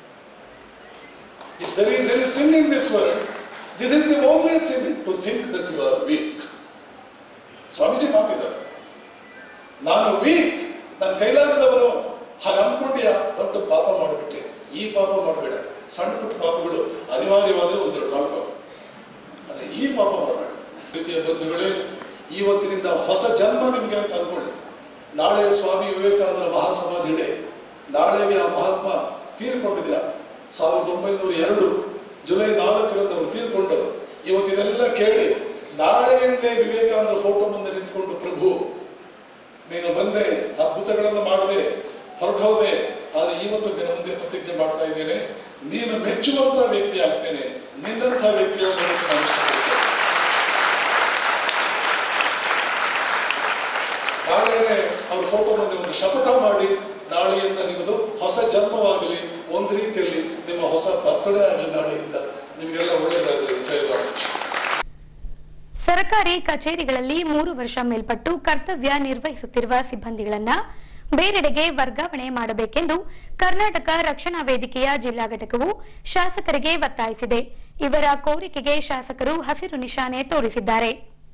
If there is any sin in this world, this is the only sin to think that you are weak. Swamiji ಮಾತಿದ್ದಾರೆ ನಾನು ವೀಕ್ ನನ್ನ ಕೈಲಾಗದವನು ಹಾಗೆ ಅಂದ್ಕೊಂಡ್ಯ ದೊಡ್ಡ ಪಾಪ ಮಾಡಿಬಿಟ್ಟೆ ಈ ಪಾಪ ಮಾಡಬೇಡ ಸಣ್ಣ ಪುಟ್ಟ ಪಾಪಗಳು ಅನಿವಾರ್ಯವಾದ್ರೆ ಒಂದೆರಡು ಮಾಡ್ಕೋ ಆದರೆ ಈ ಪಾಪ ಮಾಡಬೇಡ ಪ್ರೀತಿಯ ಬಂಧುಗಳೇ ಇವತ್ತಿನಿಂದ ಹೊಸ ಜನ್ಮ ನಿಮಗೆ ಅಂತ ಅನ್ಕೊಳ್ಳಿ ನಾಳೆ ಸ್ವಾಮಿ ವಿವೇಕಾನಂದರ ಮಹಾಸಮಾಧಿ ಇಡೆ ನಾಳೆಗೆ ಆ ಮಹಾತ್ಮ ತೀರ್ಕೊಂಡಿದ್ದೀರ ಸಾವಿರದ ಒಂಬೈನೂರ ಎರಡು ಜುಲೈ ನಾಲ್ಕರಂದು ಅವರು ತೀರ್ಕೊಂಡರು ಇವತ್ತಿದೆಲ್ಲ ಕೇಳಿ ನಾಳೆಯಿಂದಲೇ ವಿವೇಕಾನಂದ ಫೋಟೋ ಮುಂದೆ ನಿಂತ್ಕೊಂಡು ಪ್ರಭು ನೀನು ಬಂದೆ ಅದ್ಭುತಗಳನ್ನು ಮಾಡದೆ ಹೊರಟೋದೆ ಆದರೆ ಇವತ್ತು ನಿನ್ನ ಮುಂದೆ ಪ್ರತಿಜ್ಞೆ ಮಾಡ್ತಾ ಇದ್ದೇನೆ ನೀನು ಮೆಚ್ಚುವಂತ ವ್ಯಕ್ತಿ ಆಗ್ತೇನೆ ನಿನ್ನಂಥ ವ್ಯಕ್ತಿಯ ಬದುಕು ನಾನು ಇಷ್ಟಪಡ್ತೇನೆ ನಾಳೆನೆ ಅವ್ರ ಫೋಟೋ ಮುಂದೆ ಒಂದು ಶಪಥ ಮಾಡಿ ನಾಳೆಯಿಂದ ನಿಮ್ಮದು ಹೊಸ ಜನ್ಮವಾಗಲಿ ಒಂದು ರೀತಿಯಲ್ಲಿ ನಿಮ್ಮ ಹೊಸ ಬರ್ತಡೇ ಆಗಲಿ ನಾಳೆಯಿಂದ ನಿಮಗೆಲ್ಲ ಒಳ್ಳೆಯದಾಗಲಿ ಜಯರಾಮ್ ಸರ್ಕಾರಿ ಕಚೇರಿಗಳಲ್ಲಿ ಮೂರು ವರ್ಷ ಮೇಲ್ಪಟ್ಟು ಕರ್ತವ್ಯ ನಿರ್ವಹಿಸುತ್ತಿರುವ ಸಿಬ್ಬಂದಿಗಳನ್ನ ಬೇರೆಡೆಗೆ ವರ್ಗಾವಣೆ ಮಾಡಬೇಕೆಂದು ಕರ್ನಾಟಕ ರಕ್ಷಣಾ ವೇದಿಕೆಯ ಜಿಲ್ಲಾ ಘಟಕವು ಶಾಸಕರಿಗೆ ಒತ್ತಾಯಿಸಿದೆ ಇವರ ಕೋರಿಕೆಗೆ ಶಾಸಕರು ಹಸಿರು ನಿಶಾನೆ ತೋರಿಸಿದ್ದಾರೆ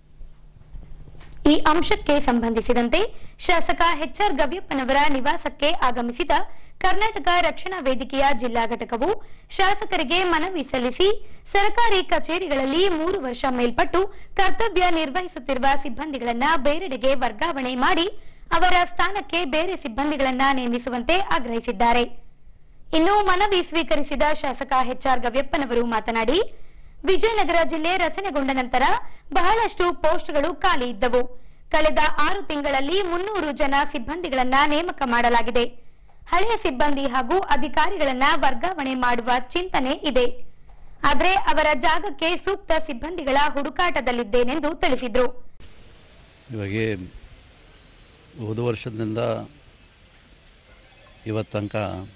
ಈ ಅಂಶಕ್ಕೆ ಸಂಬಂಧಿಸಿದಂತೆ ಶಾಸಕ ಎಚ್ಆರ್ ಗವ್ಯಪ್ಪನವರ ನಿವಾಸಕ್ಕೆ ಆಗಮಿಸಿದ ಕರ್ನಾಟಕ ರಕ್ಷಣಾ ವೇದಿಕೆಯ ಜಿಲ್ಲಾ ಘಟಕವು ಶಾಸಕರಿಗೆ ಮನವಿ ಸಲ್ಲಿಸಿ ಸರ್ಕಾರಿ ಕಚೇರಿಗಳಲ್ಲಿ ಮೂರು ವರ್ಷ ಮೇಲ್ಪಟ್ಟು ಕರ್ತವ್ಯ ನಿರ್ವಹಿಸುತ್ತಿರುವ ಸಿಬ್ಬಂದಿಗಳನ್ನ ಬೇರೆಡೆಗೆ ವರ್ಗಾವಣೆ ಮಾಡಿ ಅವರ ಸ್ಥಾನಕ್ಕೆ ಬೇರೆ ಸಿಬ್ಬಂದಿಗಳನ್ನ ನೇಮಿಸುವಂತೆ ಆಗ್ರಹಿಸಿದ್ದಾರೆ ಇನ್ನು ಮನವಿ ಸ್ವೀಕರಿಸಿದ ಶಾಸಕ ಎಚ್ಆರ್ ಗವ್ಯಪ್ಪನವರು ಮಾತನಾಡಿ ವಿಜಯನಗರ ಜಿಲ್ಲೆ ರಚನೆಗೊಂಡ ನಂತರ ಬಹಳಷ್ಟು ಪೋಸ್ಟ್ಗಳು ಖಾಲಿ ಇದ್ದವು ಕಳೆದ ಆರು ತಿಂಗಳಲ್ಲಿ ಮುನ್ನೂರು ಜನ ಸಿಬ್ಬಂದಿಗಳನ್ನ ನೇಮಕ ಮಾಡಲಾಗಿದೆ ಹಳೆಯ ಸಿಬ್ಬಂದಿ ಹಾಗೂ ಅಧಿಕಾರಿಗಳನ್ನ ವರ್ಗಾವಣೆ ಮಾಡುವ ಚಿಂತನೆ ಇದೆ ಆದರೆ ಅವರ ಜಾಗಕ್ಕೆ ಸೂಕ್ತ ಸಿಬ್ಬಂದಿಗಳ ಹುಡುಕಾಟದಲ್ಲಿದ್ದೇನೆಂದು ತಿಳಿಸಿದ್ರು ಇವಾಗೆ ಹೋದ ವರ್ಷದಿಂದ ಇವತ್ತು ತನಕ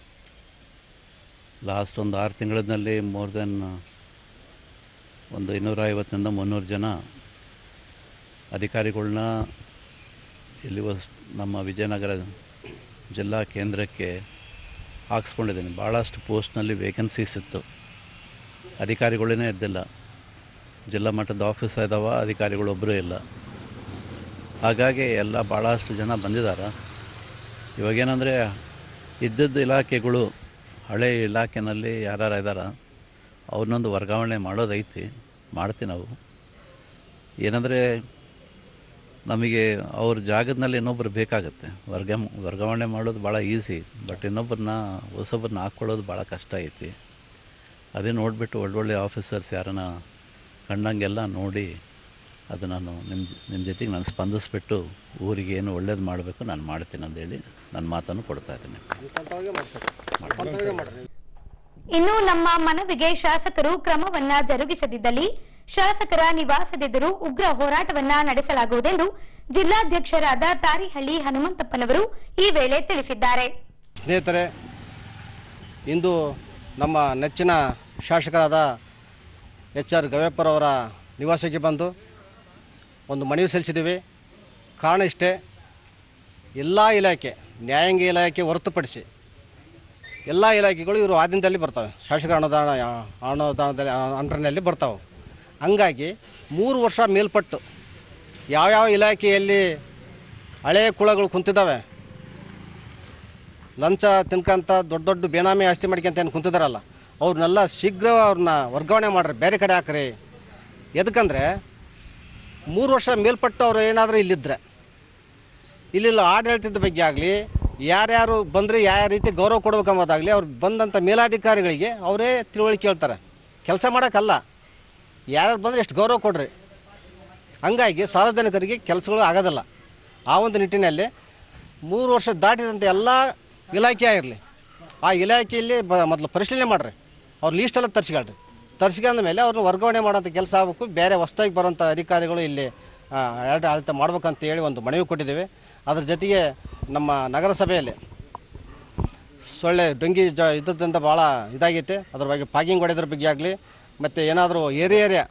ಲಾಸ್ಟ್ ಒಂದು ಆರು ತಿಂಗಳಲ್ಲಿ ಮೋರ್ ದೆನ್ ಒಂದು ಇನ್ನೂರ ಐವತ್ತರಿಂದ ಮುನ್ನೂರು ಜನ ಅಧಿಕಾರಿಗಳ್ನ ಇಲ್ಲಿ ವಸ್ ನಮ್ಮ ವಿಜಯನಗರ ಜಿಲ್ಲಾ ಕೇಂದ್ರಕ್ಕೆ ಹಾಕ್ಸ್ಕೊಂಡಿದ್ದೀನಿ ಭಾಳಷ್ಟು ಪೋಸ್ಟ್ನಲ್ಲಿ ವೇಕೆನ್ಸೀಸ್ ಇತ್ತು ಅಧಿಕಾರಿಗಳೇ ಇದ್ದಿಲ್ಲ ಜಿಲ್ಲಾ ಮಟ್ಟದ ಆಫೀಸ್ ಇದ್ದಾವ ಅಧಿಕಾರಿಗಳೊಬ್ಬರೂ ಇಲ್ಲ ಹಾಗಾಗಿ ಎಲ್ಲ ಭಾಳಷ್ಟು ಜನ ಬಂದಿದ್ದಾರೆ ಇವಾಗೇನೆಂದರೆ ಇದ್ದದ್ದು ಇಲಾಖೆಗಳು ಹಳೆ ಇಲಾಖೆನಲ್ಲಿ ಯಾರ್ಯಾರು ಇದ್ದಾರೆ ಅವ್ರನ್ನೊಂದು ವರ್ಗಾವಣೆ ಮಾಡೋದೈತಿ ಮಾಡ್ತೀವಿ ನಾವು ಏನಂದರೆ ನಮಗೆ ಅವ್ರ ಜಾಗದಲ್ಲಿ ಇನ್ನೊಬ್ಬರು ಬೇಕಾಗುತ್ತೆ ವರ್ಗ ವರ್ಗಾವಣೆ ಮಾಡೋದು ಭಾಳ ಈಸಿ ಬಟ್ ಇನ್ನೊಬ್ಬರನ್ನ ಹೊಸೊಬ್ಬರನ್ನ ಹಾಕ್ಕೊಳ್ಳೋದು ಭಾಳ ಕಷ್ಟ ಐತಿ ಅದೇ ನೋಡಿಬಿಟ್ಟು ಒಳ್ಳೊಳ್ಳೆ ಆಫೀಸರ್ಸ್ ಯಾರನ್ನ ಕಂಡಂಗೆಲ್ಲ ನೋಡಿ ಅದು ನಾನು ನಿಮ್ಮ ನಿಮ್ಮ ಜೊತೆಗೆ ನಾನು ಸ್ಪಂದಿಸ್ಬಿಟ್ಟು ಊರಿಗೆ ಏನು ಒಳ್ಳೇದು ಮಾಡಬೇಕು ನಾನು ಮಾಡ್ತೀನಿ ಅಂತೇಳಿ ನನ್ನ ಮಾತನ್ನು ಕೊಡ್ತಾ ಇದ್ದೀನಿ ಇನ್ನು ನಮ್ಮ ಮನವಿಗೆ ಶಾಸಕರು ಕ್ರಮವನ್ನ ಜರುಗಿಸದಿದ್ದಲ್ಲಿ ಶಾಸಕರ ನಿವಾಸದೆದುರು ಉಗ್ರ ಹೋರಾಟವನ್ನ ನಡೆಸಲಾಗುವುದೆಂದು ಜಿಲ್ಲಾಧ್ಯಕ್ಷರಾದ ತಾರಿಹಳ್ಳಿ ಹನುಮಂತಪ್ಪನವರು ಈ ವೇಳೆ ತಿಳಿಸಿದ್ದಾರೆ ಸ್ನೇಹಿತರೆ ಇಂದು ನಮ್ಮ ನೆಚ್ಚಿನ ಶಾಸಕರಾದ ಎಚ್ ಆರ್ ಗವೇಪರ್ ಅವರ ನಿವಾಸಕ್ಕೆ ಬಂದು ಒಂದು ಮನವಿ ಸಲ್ಲಿಸಿದ್ದೀವಿ ಕಾರಣ ಇಷ್ಟೇ ಎಲ್ಲ ಇಲಾಖೆ ನ್ಯಾಯಾಂಗ ಇಲಾಖೆ ಹೊರತುಪಡಿಸಿ ಎಲ್ಲ ಇಲಾಖೆಗಳು ಇವರು ಆಧೀನದಲ್ಲಿ ಬರ್ತವೆ ಶಾಸಕರ ಅನುದಾನ ಅನುದಾನದಲ್ಲಿ ಅಂಡರ್ನಲ್ಲಿ ಬರ್ತಾವೆ ಹಂಗಾಗಿ ಮೂರು ವರ್ಷ ಮೇಲ್ಪಟ್ಟು ಯಾವ್ಯಾವ ಇಲಾಖೆಯಲ್ಲಿ ಹಳೆಯ ಕುಳಗಳು ಕುಂತಿದ್ದಾವೆ ಲಂಚ ತಿನ್ಕಂತ ದೊಡ್ಡ ದೊಡ್ಡ ಬೇನಾಮಿ ಆಸ್ತಿ ಮಾಡ್ಕೊಂತ ಏನು ಕುಂತಿದಾರಲ್ಲ ಅವ್ರನ್ನೆಲ್ಲ ಶೀಘ್ರ ಅವ್ರನ್ನ ವರ್ಗಾವಣೆ ಮಾಡ್ರಿ ಬೇರೆ ಕಡೆ ಹಾಕ್ರಿ ಎದಕ್ಕಂದ್ರೆ ಮೂರು ವರ್ಷ ಮೇಲ್ಪಟ್ಟು ಅವ್ರು ಏನಾದರೂ ಇಲ್ಲಿದ್ದರೆ ಇಲ್ಲಿಲ್ಲ ಆಡಳಿತದ ಬಗ್ಗೆ ಆಗಲಿ ಯಾರ್ಯಾರು ಬಂದರೆ ಯಾವ ರೀತಿ ಗೌರವ ಕೊಡ್ಬೇಕಂಬೋದಾಗಲಿ ಅವ್ರು ಬಂದಂಥ ಮೇಲಾಧಿಕಾರಿಗಳಿಗೆ ಅವರೇ ತಿಳುವಳಿಕೆ ಹೇಳ್ತಾರೆ ಕೆಲಸ ಮಾಡೋಕ್ಕಲ್ಲ ಯಾರ್ಯಾರು ಬಂದರೆ ಎಷ್ಟು ಗೌರವ ಕೊಡ್ರಿ ಹಂಗಾಗಿ ಸಾರ್ವಜನಿಕರಿಗೆ ಕೆಲಸಗಳು ಆಗೋದಿಲ್ಲ ಆ ಒಂದು ನಿಟ್ಟಿನಲ್ಲಿ ಮೂರು ವರ್ಷ ದಾಟಿದಂಥ ಎಲ್ಲ ಇಲಾಖೆ ಆಗಿರಲಿ ಆ ಇಲಾಖೆಯಲ್ಲಿ ಬ ಮೊದಲು ಪರಿಶೀಲನೆ ಮಾಡಿರಿ ಅವ್ರ ಲೀಸ್ಟೆಲ್ಲ ತರಿಸ್ಕೊಳ್ರಿ ತರಿಸ್ಕೊಂಡ ಮೇಲೆ ಅವ್ರನ್ನ ವರ್ಗಾವಣೆ ಮಾಡೋಂಥ ಕೆಲಸ ಆಗಬೇಕು ಬೇರೆ ಹೊಸ್ದಾಗಿ ಬರೋಂಥ ಅಧಿಕಾರಿಗಳು ಇಲ್ಲಿ ಆ, ಆಡಳಿತ ಆಡಳಿತ ಮಾಡ್ಬೇಕಂತ ಹೇಳಿ ಒಂದು ಮನವಿ ಕೊಟ್ಟಿದ್ದೀವಿ ಅದ್ರ ಜೊತೆಗೆ ನಮ್ಮ ನಗರಸಭೆಯಲ್ಲಿ ಸೊಳ್ಳೆ ಡೆಂಗಿ ಜ ಇದ್ದದ್ರಿಂದ ಭಾಳ ಇದಾಗೈತೆ ಅದ್ರ ಬಗ್ಗೆ ಪಾಗಿಂಗ್ ಹೊಡೆಯೋದ್ರ ಬಗ್ಗೆ ಆಗಲಿ ಮತ್ತು ಏನಾದರೂ ಏರಿಯಾ ಏರಿಯಾ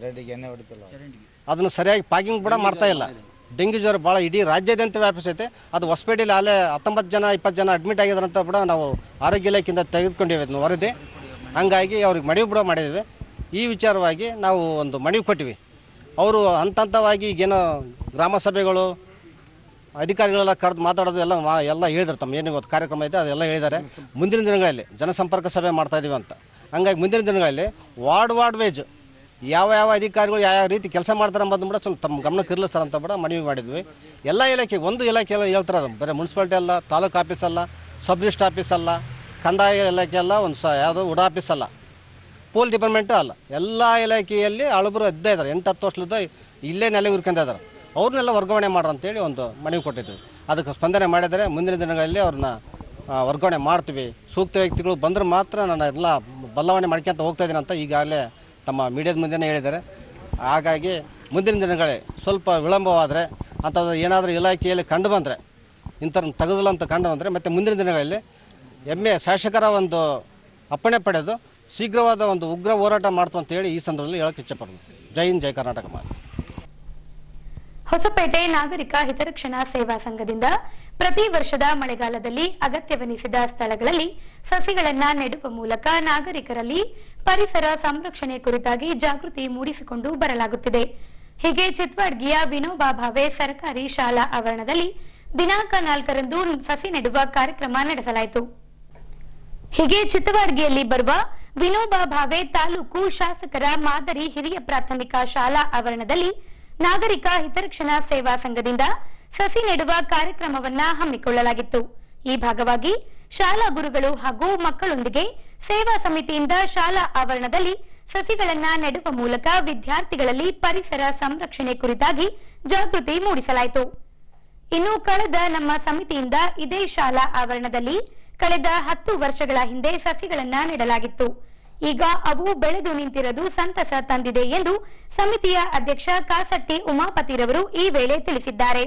ಅದನ್ನು ಸರಿಯಾಗಿ ಪಾಕಿಂಗ್ ಕೂಡ ಮಾಡ್ತಾ ಇಲ್ಲ ಡೆಂಗ್ಯೂ ಜ್ವರ ಭಾಳ ಇಡೀ ರಾಜ್ಯಾದ್ಯಂತ ವ್ಯಾಪಿಸೈತೆ ಅದು ಹೊಸಪೇಟೆಯಲ್ಲಿ ಅಲ್ಲೇ ಹತ್ತೊಂಬತ್ತು ಜನ ಇಪ್ಪತ್ತು ಜನ ಅಡ್ಮಿಟ್ ಆಗಿದ್ರಂತ ಕೂಡ ನಾವು ಆರೋಗ್ಯ ಇಲಾಖೆಯಿಂದ ತೆಗೆದುಕೊಂಡಿವಿ ಅದನ್ನ ವರದಿ ಹಂಗಾಗಿ ಅವ್ರಿಗೆ ಮನವಿ ಕೂಡ ಮಾಡಿದ್ವಿ ಈ ವಿಚಾರವಾಗಿ ನಾವು ಒಂದು ಮನವಿ ಕೊಟ್ಟಿವಿ ಅವರು ಹಂತ ಹಂತವಾಗಿ ಈಗೇನೋ ಗ್ರಾಮ ಸಭೆಗಳು ಅಧಿಕಾರಿಗಳೆಲ್ಲ ಕರೆದು ಮಾತಾಡೋದು ಎಲ್ಲ ಮಾ ಎಲ್ಲ ಹೇಳಿದ್ರು ತಮ್ಮ ಏನು ಇವತ್ತು ಕಾರ್ಯಕ್ರಮ ಇದೆ ಅದೆಲ್ಲ ಹೇಳಿದ್ದಾರೆ ಮುಂದಿನ ದಿನಗಳಲ್ಲಿ ಜನಸಂಪರ್ಕ ಸಭೆ ಮಾಡ್ತಾ ಇದೀವಿ ಅಂತ ಹಂಗಾಗಿ ಮುಂದಿನ ದಿನಗಳಲ್ಲಿ ವಾರ್ಡ್ ವಾರ್ಡ್ ವೇಜ್ ಯಾವ ಯಾವ ಅಧಿಕಾರಿಗಳು ಯಾವ ಯಾವ ರೀತಿ ಕೆಲಸ ಮಾಡ್ತಾರೆ ಅಂಬೋದು ಕೂಡ ಸ್ವಲ್ಪ ತಮ್ಮ ಗಮನಕ್ಕೆ ಇರಲಿ ಸರ್ ಅಂತ ಕೂಡ ಮನವಿ ಮಾಡಿದ್ವಿ ಎಲ್ಲ ಇಲಾಖೆ ಒಂದು ಇಲಾಖೆ ಎಲ್ಲ ಹೇಳ್ತಾರೆ ಅದು ಬರೀ ಮುನ್ಸಿಪಾಲ್ಟಿ ಅಲ್ಲ ತಾಲೂಕು ಆಫೀಸ್ ಅಲ್ಲ ಸಬ್ ರಿಜಿಸ್ಟ್ರ್ ಆಫೀಸ್ ಅಲ್ಲ ಕಂದಾಯ ಇಲಾಖೆ ಅಲ್ಲ ಒಂದು ಸ ಯಾವುದೋ ಉಡ ಆಫೀಸ್ ಅಲ್ಲ ಪೋಲ್ ಡಿಪಾರ್ಟ್ಮೆಂಟು ಅಲ್ಲ ಎಲ್ಲ ಇಲಾಖೆಯಲ್ಲಿ ಹಳಬರು ಇದ್ದೇ ಇದ್ದಾರೆ ಎಂಟು ಹತ್ತು ವರ್ಷದ ಇಲ್ಲೇ ನೆಲೆ ಇದ್ದಾರೆ ಅವ್ರನ್ನೆಲ್ಲ ವರ್ಗಾವಣೆ ಮಾಡ್ರಿ ಅಂತೇಳಿ ಒಂದು ಮನವಿ ಕೊಟ್ಟಿದ್ವಿ ಅದಕ್ಕೆ ಸ್ಪಂದನೆ ಮಾಡಿದರೆ ಮುಂದಿನ ದಿನಗಳಲ್ಲಿ ಅವ್ರನ್ನ ಆ, ವರ್ಗಾವಣೆ ಮಾಡ್ತೀವಿ ಸೂಕ್ತ ವ್ಯಕ್ತಿಗಳು ಬಂದ್ರೆ ಮಾತ್ರ ನಾನು ಎಲ್ಲ ಬದಲಾವಣೆ ಮಾಡ್ಕೊಂತ ಹೋಗ್ತಾ ಇದ್ದೀನಿ ಅಂತ ಈಗಾಗಲೇ ತಮ್ಮ ಮೀಡಿಯಾದ ಮುಂದೆನೇ ಹೇಳಿದ್ದಾರೆ ಹಾಗಾಗಿ ಮುಂದಿನ ದಿನಗಳೇ ಸ್ವಲ್ಪ ವಿಳಂಬವಾದರೆ ಅಂಥದ್ದು ಏನಾದರೂ ಇಲಾಖೆಯಲ್ಲಿ ಕಂಡು ಬಂದರೆ ಇಂಥವ್ರನ್ನ ತೆಗೆದಿಲ್ಲ ಅಂತ ಕಂಡು ಬಂದರೆ ಮತ್ತು ಮುಂದಿನ ದಿನಗಳಲ್ಲಿ ಎಮ್ಮೆ ಶಾಸಕರ ಒಂದು ಅಪ್ಪಣೆ ಪಡೆದು ಶೀಘ್ರವಾದ ಒಂದು ಉಗ್ರ ಹೋರಾಟ ಮಾಡ್ತು ಅಂತೇಳಿ ಈ ಸಂದರ್ಭದಲ್ಲಿ ಹೇಳಕ್ಕೆ ಇಚ್ಛೆಪಡ್ತೀನಿ ಜೈ ಹಿಂದ್ ಜೈ ಕರ್ನಾಟಕ ಮಾತು ಹೊಸಪೇಟೆ ನಾಗರಿಕ ಹಿತರಕ್ಷಣಾ ಸೇವಾ ಸಂಘದಿಂದ ಪ್ರತಿ ವರ್ಷದ ಮಳೆಗಾಲದಲ್ಲಿ ಅಗತ್ಯವೆನಿಸಿದ ಸ್ಥಳಗಳಲ್ಲಿ ಸಸಿಗಳನ್ನ ನೆಡುವ ಮೂಲಕ ನಾಗರಿಕರಲ್ಲಿ ಪರಿಸರ ಸಂರಕ್ಷಣೆ ಕುರಿತಾಗಿ ಜಾಗೃತಿ ಮೂಡಿಸಿಕೊಂಡು ಬರಲಾಗುತ್ತಿದೆ ಹೀಗೆ ಚಿತ್ವಾಡ್ಗಿಯ ವಿನೋಬಾ ಭಾವೆ ಸರ್ಕಾರಿ ಶಾಲಾ ಆವರಣದಲ್ಲಿ ದಿನಾಂಕ ನಾಲ್ಕರಂದು ಸಸಿ ನೆಡುವ ಕಾರ್ಯಕ್ರಮ ನಡೆಸಲಾಯಿತು ಹೀಗೆ ಚಿತ್ತವಾಡ್ಗಿಯಲ್ಲಿ ಬರುವ ವಿನೋಬಾ ಭಾವೆ ತಾಲೂಕು ಶಾಸಕರ ಮಾದರಿ ಹಿರಿಯ ಪ್ರಾಥಮಿಕ ಶಾಲಾ ಆವರಣದಲ್ಲಿ ನಾಗರಿಕ ಹಿತರಕ್ಷಣಾ ಸೇವಾ ಸಂಘದಿಂದ ಸಸಿ ನೆಡುವ ಕಾರ್ಯಕ್ರಮವನ್ನ ಹಮ್ಮಿಕೊಳ್ಳಲಾಗಿತ್ತು ಈ ಭಾಗವಾಗಿ ಶಾಲಾ ಗುರುಗಳು ಹಾಗೂ ಮಕ್ಕಳೊಂದಿಗೆ ಸೇವಾ ಸಮಿತಿಯಿಂದ ಶಾಲಾ ಆವರಣದಲ್ಲಿ ಸಸಿಗಳನ್ನ ನೆಡುವ ಮೂಲಕ ವಿದ್ಯಾರ್ಥಿಗಳಲ್ಲಿ ಪರಿಸರ ಸಂರಕ್ಷಣೆ ಕುರಿತಾಗಿ ಜಾಗೃತಿ ಮೂಡಿಸಲಾಯಿತು ಇನ್ನು ಕಳೆದ ನಮ್ಮ ಸಮಿತಿಯಿಂದ ಇದೇ ಶಾಲಾ ಆವರಣದಲ್ಲಿ ಕಳೆದ ಹತ್ತು ವರ್ಷಗಳ ಹಿಂದೆ ಸಸಿಗಳನ್ನ ನೆಡಲಾಗಿತ್ತು ಈಗ ಅವು ಬೆಳೆದು ನಿಂತಿರದು ಸಂತಸ ತಂದಿದೆ ಎಂದು ಸಮಿತಿಯ ಅಧ್ಯಕ್ಷ ಕಾಸಟ್ಟಿ ಉಮಾಪತಿರವರು ಈ ವೇಳೆ ತಿಳಿಸಿದ್ದಾರೆ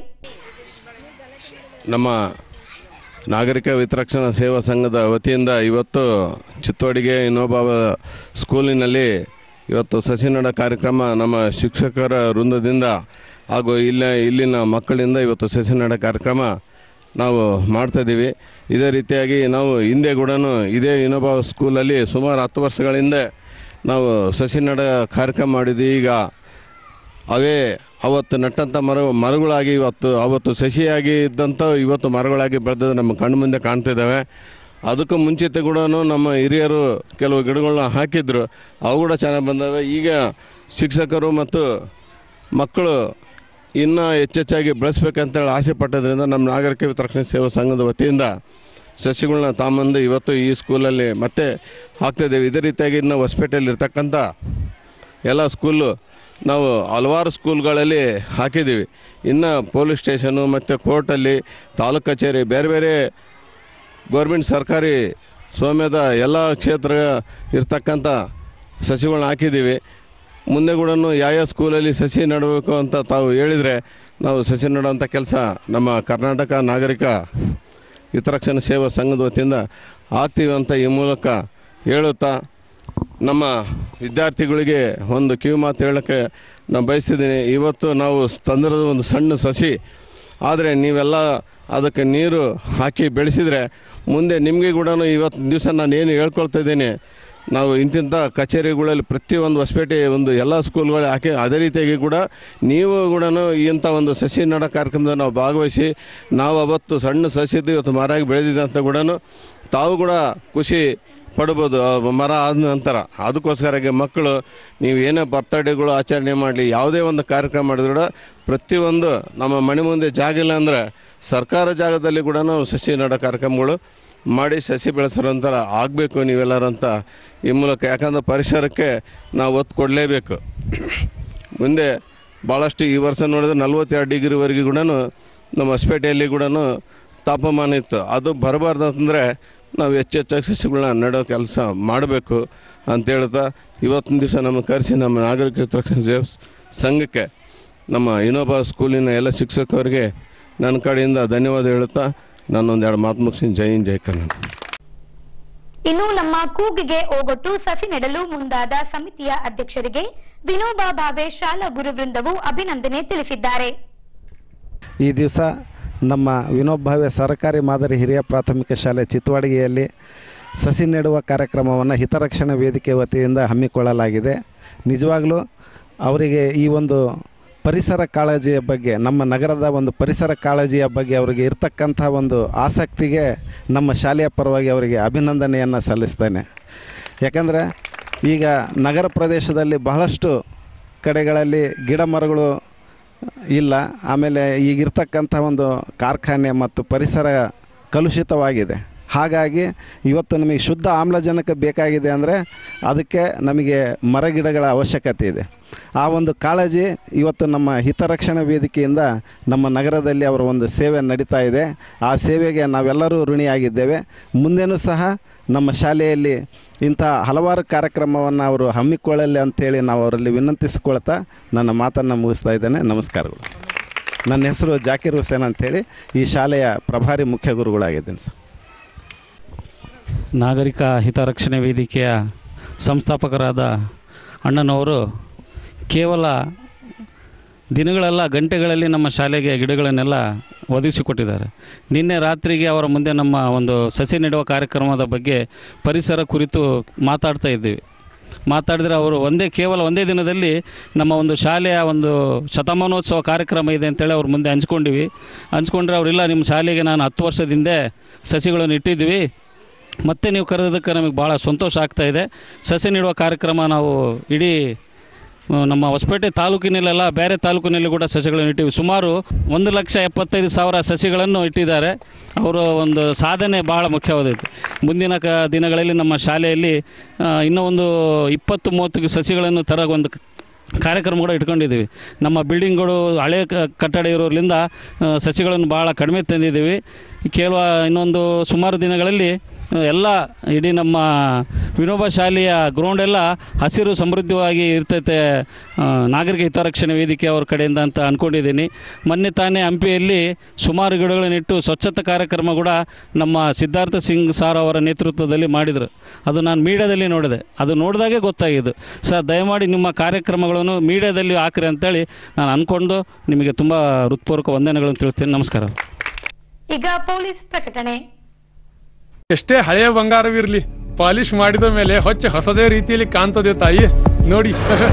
ನಮ್ಮ ನಾಗರಿಕ ವಿತರಕ್ಷಣಾ ಸೇವಾ ಸಂಘದ ವತಿಯಿಂದ ಇವತ್ತು ಚಿತ್ತೋಡಿಗೆ ಇನ್ನೋಬಾವ ಸ್ಕೂಲಿನಲ್ಲಿ ಇವತ್ತು ಸಸಿ ನಡ ಕಾರ್ಯಕ್ರಮ ನಮ್ಮ ಶಿಕ್ಷಕರ ವೃಂದದಿಂದ ಹಾಗೂ ಇಲ್ಲ ಇಲ್ಲಿನ ಮಕ್ಕಳಿಂದ ಇವತ್ತು ಸಸಿ ನಡ ಕಾರ್ಯಕ್ರಮ ನಾವು ಮಾಡ್ತಾಯಿದ್ದೀವಿ ಇದೇ ರೀತಿಯಾಗಿ ನಾವು ಹಿಂದೆ ಕೂಡ ಇದೇ ಇನ್ನೋಬಾವ ಸ್ಕೂಲಲ್ಲಿ ಸುಮಾರು ಹತ್ತು ವರ್ಷಗಳ ಹಿಂದೆ ನಾವು ಸಸಿ ನಡ ಕಾರ್ಯಕ್ರಮ ಮಾಡಿದ್ವಿ ಈಗ ಅವೇ ಅವತ್ತು ನಟ್ಟಂಥ ಮರ ಮರಗಳಾಗಿ ಇವತ್ತು ಅವತ್ತು ಸಸಿಯಾಗಿ ಇದ್ದಂಥ ಇವತ್ತು ಮರಗಳಾಗಿ ಬೆಳೆದ ನಮ್ಮ ಕಣ್ಣು ಮುಂದೆ ಕಾಣ್ತಿದ್ದಾವೆ ಅದಕ್ಕೂ ಮುಂಚಿತ ಕೂಡ ನಮ್ಮ ಹಿರಿಯರು ಕೆಲವು ಗಿಡಗಳನ್ನ ಹಾಕಿದ್ರು ಅವು ಕೂಡ ಚೆನ್ನಾಗಿ ಬಂದವೆ ಈಗ ಶಿಕ್ಷಕರು ಮತ್ತು ಮಕ್ಕಳು ಇನ್ನೂ ಹೆಚ್ಚೆಚ್ಚಾಗಿ ಬೆಳೆಸ್ಬೇಕಂತೇಳಿ ಆಸೆ ಪಟ್ಟದ್ರಿಂದ ನಮ್ಮ ನಾಗರಿಕ ವಿತರಕ್ಷಣೆ ಸೇವಾ ಸಂಘದ ವತಿಯಿಂದ ಸಸಿಗಳನ್ನ ತಾಂಬಂದು ಇವತ್ತು ಈ ಸ್ಕೂಲಲ್ಲಿ ಮತ್ತೆ ಹಾಕ್ತಾಯಿದ್ದೇವೆ ಇದೇ ರೀತಿಯಾಗಿ ನಾವು ಹೊಸಪೇಟೆಯಲ್ಲಿ ಇರ್ತಕ್ಕಂಥ ಎಲ್ಲ ಸ್ಕೂಲು ನಾವು ಹಲವಾರು ಸ್ಕೂಲ್ಗಳಲ್ಲಿ ಹಾಕಿದ್ದೀವಿ ಇನ್ನು ಪೊಲೀಸ್ ಸ್ಟೇಷನು ಮತ್ತು ಕೋರ್ಟಲ್ಲಿ ತಾಲೂಕು ಕಚೇರಿ ಬೇರೆ ಬೇರೆ ಗೌರ್ಮೆಂಟ್ ಸರ್ಕಾರಿ ಸ್ವಾಮ್ಯದ ಎಲ್ಲ ಕ್ಷೇತ್ರ ಇರ್ತಕ್ಕಂಥ ಸಸಿಗಳನ್ನ ಹಾಕಿದ್ದೀವಿ ಮುಂದೆ ಕೂಡ ಯಾವ ಸ್ಕೂಲಲ್ಲಿ ಸಸಿ ನೆಡಬೇಕು ಅಂತ ತಾವು ಹೇಳಿದರೆ ನಾವು ಸಸಿ ನೆಡುವಂಥ ಕೆಲಸ ನಮ್ಮ ಕರ್ನಾಟಕ ನಾಗರಿಕ ಹಿತರಕ್ಷಣಾ ಸೇವಾ ಸಂಘದ ವತಿಯಿಂದ ಆಗ್ತೀವಿ ಅಂತ ಈ ಮೂಲಕ ಹೇಳುತ್ತಾ ನಮ್ಮ ವಿದ್ಯಾರ್ಥಿಗಳಿಗೆ ಒಂದು ಕಿವಿ ಮಾತು ಹೇಳೋಕ್ಕೆ ನಾನು ಬಯಸ್ತಿದ್ದೀನಿ ಇವತ್ತು ನಾವು ತಂದಿರೋದು ಒಂದು ಸಣ್ಣ ಸಸಿ ಆದರೆ ನೀವೆಲ್ಲ ಅದಕ್ಕೆ ನೀರು ಹಾಕಿ ಬೆಳೆಸಿದರೆ ಮುಂದೆ ನಿಮಗೆ ಕೂಡ ಇವತ್ತು ದಿವಸ ನಾನು ಏನು ಹೇಳ್ಕೊಳ್ತಾ ಇದ್ದೀನಿ ನಾವು ಇಂತಿಂಥ ಕಚೇರಿಗಳಲ್ಲಿ ಪ್ರತಿಯೊಂದು ಹೊಸಪೇಟೆ ಒಂದು ಎಲ್ಲ ಸ್ಕೂಲ್ಗಳು ಹಾಕಿ ಅದೇ ರೀತಿಯಾಗಿ ಕೂಡ ನೀವು ಕೂಡ ಇಂಥ ಒಂದು ಸಸಿ ನಡ ಕಾರ್ಯಕ್ರಮದಲ್ಲಿ ನಾವು ಭಾಗವಹಿಸಿ ನಾವು ಅವತ್ತು ಸಣ್ಣ ಸಸಿದ್ದು ಇವತ್ತು ಮರಾಗಿ ಬೆಳೆದಿದೆ ಅಂತ ಕೂಡ ತಾವು ಕೂಡ ಖುಷಿ ಪಡ್ಬೋದು ಆ ಮರ ಆದ ನಂತರ ಅದಕ್ಕೋಸ್ಕರವಾಗಿ ಮಕ್ಕಳು ನೀವು ಏನೇ ಬರ್ತಡೇಗಳು ಆಚರಣೆ ಮಾಡಲಿ ಯಾವುದೇ ಒಂದು ಕಾರ್ಯಕ್ರಮ ಮಾಡಿದ್ರು ಕೂಡ ಪ್ರತಿಯೊಂದು ನಮ್ಮ ಮನೆ ಮುಂದೆ ಜಾಗ ಇಲ್ಲ ಅಂದರೆ ಸರ್ಕಾರ ಜಾಗದಲ್ಲಿ ಕೂಡ ನಾವು ಸಸಿ ನಡೋ ಕಾರ್ಯಕ್ರಮಗಳು ಮಾಡಿ ಸಸಿ ಬೆಳೆಸೋರಂತರ ಆಗಬೇಕು ನೀವೆಲ್ಲರಂತ ಈ ಮೂಲಕ ಯಾಕಂದ್ರೆ ಪರಿಸರಕ್ಕೆ ನಾವು ಒತ್ತು ಕೊಡಲೇಬೇಕು ಮುಂದೆ ಭಾಳಷ್ಟು ಈ ವರ್ಷ ನೋಡಿದ್ರೆ ನಲ್ವತ್ತೆರಡು ಡಿಗ್ರಿವರೆಗೆ ಕೂಡ ನಮ್ಮ ಹೊಸಪೇಟೆಯಲ್ಲಿ ಕೂಡ ತಾಪಮಾನ ಇತ್ತು ಅದು ಬರಬಾರ್ದು ಅಂತಂದರೆ ನಾವು ಹೆಚ್ಚು ಹೆಚ್ಚಾಗಿ ಸಸಿಗಳನ್ನ ನೆಡೋ ಕೆಲಸ ಮಾಡಬೇಕು ಅಂತ ಹೇಳ್ತಾ ಇವತ್ತಿನ ದಿವಸ ನಮ್ಮ ಕರೆಸಿ ನಮ್ಮ ನಾಗರಿಕ ರಕ್ಷಣಾ ಸೇವಾ ಸಂಘಕ್ಕೆ ನಮ್ಮ ಇನ್ನೊಬ್ಬ ಸ್ಕೂಲಿನ ಎಲ್ಲ ಶಿಕ್ಷಕರಿಗೆ ನನ್ನ ಕಡೆಯಿಂದ ಧನ್ಯವಾದ ಹೇಳುತ್ತಾ ನಾನೊಂದೆರಡು ಮಾತು ಮುಗಿಸಿ ಜೈ ಹಿಂದ್ ಜೈ ಕನ್ನಡ ಇನ್ನು ನಮ್ಮ ಕೂಗಿಗೆ ಓಗೊಟ್ಟು ಸಸಿ ನೆಡಲು ಮುಂದಾದ ಸಮಿತಿಯ ಅಧ್ಯಕ್ಷರಿಗೆ ವಿನೋಬಾ ಭಾವೆ ಶಾಲಾ ಗುರುವೃಂದವು ಅಭಿನಂದನೆ ತಿಳಿಸಿದ್ದಾರೆ ಈ ದಿವಸ ನಮ್ಮ ವಿನೋಬ್ ಭಾವೆ ಸರ್ಕಾರಿ ಮಾದರಿ ಹಿರಿಯ ಪ್ರಾಥಮಿಕ ಶಾಲೆ ಚಿತ್ತವಾಡಿಗೆಯಲ್ಲಿ ಸಸಿ ನೆಡುವ ಕಾರ್ಯಕ್ರಮವನ್ನು ಹಿತರಕ್ಷಣಾ ವೇದಿಕೆ ವತಿಯಿಂದ ಹಮ್ಮಿಕೊಳ್ಳಲಾಗಿದೆ ನಿಜವಾಗಲೂ ಅವರಿಗೆ ಈ ಒಂದು ಪರಿಸರ ಕಾಳಜಿಯ ಬಗ್ಗೆ ನಮ್ಮ ನಗರದ ಒಂದು ಪರಿಸರ ಕಾಳಜಿಯ ಬಗ್ಗೆ ಅವರಿಗೆ ಇರ್ತಕ್ಕಂಥ ಒಂದು ಆಸಕ್ತಿಗೆ ನಮ್ಮ ಶಾಲೆಯ ಪರವಾಗಿ ಅವರಿಗೆ ಅಭಿನಂದನೆಯನ್ನು ಸಲ್ಲಿಸ್ತೇನೆ ಯಾಕಂದರೆ ಈಗ ನಗರ ಪ್ರದೇಶದಲ್ಲಿ ಬಹಳಷ್ಟು ಕಡೆಗಳಲ್ಲಿ ಗಿಡ ಮರಗಳು ಇಲ್ಲ ಆಮೇಲೆ ಈಗಿರ್ತಕ್ಕಂಥ ಒಂದು ಕಾರ್ಖಾನೆ ಮತ್ತು ಪರಿಸರ ಕಲುಷಿತವಾಗಿದೆ ಹಾಗಾಗಿ ಇವತ್ತು ನಮಗೆ ಶುದ್ಧ ಆಮ್ಲಜನಕ ಬೇಕಾಗಿದೆ ಅಂದರೆ ಅದಕ್ಕೆ ನಮಗೆ ಮರಗಿಡಗಳ ಅವಶ್ಯಕತೆ ಇದೆ ಆ ಒಂದು ಕಾಳಜಿ ಇವತ್ತು ನಮ್ಮ ಹಿತರಕ್ಷಣಾ ವೇದಿಕೆಯಿಂದ ನಮ್ಮ ನಗರದಲ್ಲಿ ಅವರ ಒಂದು ಸೇವೆ ನಡೀತಾ ಇದೆ ಆ ಸೇವೆಗೆ ನಾವೆಲ್ಲರೂ ಋಣಿಯಾಗಿದ್ದೇವೆ ಮುಂದೆನೂ ಸಹ ನಮ್ಮ ಶಾಲೆಯಲ್ಲಿ ಇಂಥ ಹಲವಾರು ಕಾರ್ಯಕ್ರಮವನ್ನು ಅವರು ಹಮ್ಮಿಕೊಳ್ಳಲಿ ಅಂತೇಳಿ ನಾವು ಅವರಲ್ಲಿ ವಿನಂತಿಸಿಕೊಳ್ತಾ ನನ್ನ ಮಾತನ್ನು ಮುಗಿಸ್ತಾ ಇದ್ದೇನೆ ನಮಸ್ಕಾರಗಳು ನನ್ನ ಹೆಸರು ಜಾಕೀರ್ ಹುಸೇನ್ ಅಂತೇಳಿ ಈ ಶಾಲೆಯ ಪ್ರಭಾರಿ ಮುಖ್ಯ ಗುರುಗಳಾಗಿದ್ದೀನಿ ಸರ್ ನಾಗರಿಕ ಹಿತರಕ್ಷಣೆ ವೇದಿಕೆಯ ಸಂಸ್ಥಾಪಕರಾದ ಅಣ್ಣನವರು ಕೇವಲ ದಿನಗಳೆಲ್ಲ ಗಂಟೆಗಳಲ್ಲಿ ನಮ್ಮ ಶಾಲೆಗೆ ಗಿಡಗಳನ್ನೆಲ್ಲ ಒದಗಿಸಿಕೊಟ್ಟಿದ್ದಾರೆ ನಿನ್ನೆ ರಾತ್ರಿಗೆ ಅವರ ಮುಂದೆ ನಮ್ಮ ಒಂದು ಸಸಿ ನೆಡುವ ಕಾರ್ಯಕ್ರಮದ ಬಗ್ಗೆ ಪರಿಸರ ಕುರಿತು ಮಾತಾಡ್ತಾ ಇದ್ದೀವಿ ಮಾತಾಡಿದರೆ ಅವರು ಒಂದೇ ಕೇವಲ ಒಂದೇ ದಿನದಲ್ಲಿ ನಮ್ಮ ಒಂದು ಶಾಲೆಯ ಒಂದು ಶತಮಾನೋತ್ಸವ ಕಾರ್ಯಕ್ರಮ ಇದೆ ಅಂತೇಳಿ ಅವ್ರ ಮುಂದೆ ಹಂಚ್ಕೊಂಡಿವಿ ಹಂಚ್ಕೊಂಡ್ರೆ ಅವರಿಲ್ಲ ನಿಮ್ಮ ಶಾಲೆಗೆ ನಾನು ಹತ್ತು ವರ್ಷದಿಂದ ಸಸಿಗಳನ್ನು ಇಟ್ಟಿದ್ವಿ ಮತ್ತೆ ನೀವು ಕರೆದಕ್ಕೆ ನಮಗೆ ಭಾಳ ಸಂತೋಷ ಆಗ್ತಾ ಇದೆ ಸಸಿ ನೀಡುವ ಕಾರ್ಯಕ್ರಮ ನಾವು ಇಡೀ ಆ, ನಮ್ಮ ಹೊಸಪೇಟೆ ತಾಲೂಕಿನಲ್ಲೆಲ್ಲ ಬೇರೆ ತಾಲೂಕಿನಲ್ಲಿ ಕೂಡ ಸಸಿಗಳನ್ನು ಇಟ್ಟಿವಿ ಸುಮಾರು ಒಂದು ಲಕ್ಷ ಎಪ್ಪತ್ತೈದು ಸಾವಿರ ಸಸಿಗಳನ್ನು ಇಟ್ಟಿದ್ದಾರೆ ಅವರ ಒಂದು ಸಾಧನೆ ಭಾಳ ಮುಖ್ಯವಾದೈತೆ ಮುಂದಿನ ಕ ದಿನಗಳಲ್ಲಿ ನಮ್ಮ ಶಾಲೆಯಲ್ಲಿ ಆ, ಇನ್ನೂ ಒಂದು ಇಪ್ಪತ್ತು ಮೂವತ್ತು ಸಸಿಗಳನ್ನು ತರ ಒಂದು ಕಾರ್ಯಕ್ರಮ ಕೂಡ ಇಟ್ಕೊಂಡಿದ್ದೀವಿ ನಮ್ಮ ಬಿಲ್ಡಿಂಗ್ಗಳು ಹಳೆಯ ಕ- ಕಟ್ಟಡ ಇರೋದ್ರಿಂದ ಆ, ಸಸಿಗಳನ್ನು ಭಾಳ ಕಡಿಮೆ ತಂದಿದ್ದೀವಿ ಕೇವಲ ಇನ್ನೊಂದು ಸುಮಾರು ದಿನಗಳಲ್ಲಿ ಆ, ಎಲ್ಲ ಇಡೀ ನಮ್ಮ ವಿನೋಬ ಶಾಲೆಯ ಗ್ರೌಂಡ್ ಎಲ್ಲ ಹಸಿರು ಸಮೃದ್ಧವಾಗಿ ಇರ್ತೈತೆ ಆ, ನಾಗರಿಕ ಹಿತರಕ್ಷಣೆ ವೇದಿಕೆ ಅವ್ರ ಕಡೆಯಿಂದ ಅಂತ ಅಂದ್ಕೊಂಡಿದ್ದೀನಿ ಮೊನ್ನೆ ತಾನೇ ಹಂಪಿಯಲ್ಲಿ ಸುಮಾರು ಗಿಡಗಳನ್ನಿಟ್ಟು ಸ್ವಚ್ಛತಾ ಕಾರ್ಯಕ್ರಮ ಕೂಡ ನಮ್ಮ ಸಿದ್ಧಾರ್ಥ ಸಿಂಗ್ ಸಾರ್ ಅವರ ನೇತೃತ್ವದಲ್ಲಿ ಮಾಡಿದರು ಅದು ನಾನು ಮೀಡಿಯಾದಲ್ಲಿ ನೋಡಿದೆ ಅದು ನೋಡಿದಾಗೆ ಗೊತ್ತಾಗಿದ್ದು ಸರ್ ದಯಮಾಡಿ ನಿಮ್ಮ ಕಾರ್ಯಕ್ರಮಗಳನ್ನು ಮೀಡಿಯಾದಲ್ಲಿ ಹಾಕ್ರಿ ಅಂತೇಳಿ ನಾನು ಅಂದ್ಕೊಂಡು ನಿಮಗೆ ತುಂಬ ಹೃತ್ಪೂರ್ವಕ ವಂದನೆಗಳನ್ನು ತಿಳಿಸ್ತೀನಿ ನಮಸ್ಕಾರ ಈಗ ಪೊಲೀಸ್ ಪ್ರಕಟಣೆ ಎಷ್ಟೇ ಹಳೆಯ ಬಂಗಾರವಿರ್ಲಿ ಪಾಲಿಶ್ ಮಾಡಿದ ಮೇಲೆ ಹೊಚ್ಚ ಹೊಸದೇ ರೀತಿಯಲ್ಲಿ ಕಾಣ್ತದೆ ತಾಯಿ ನೋಡಿ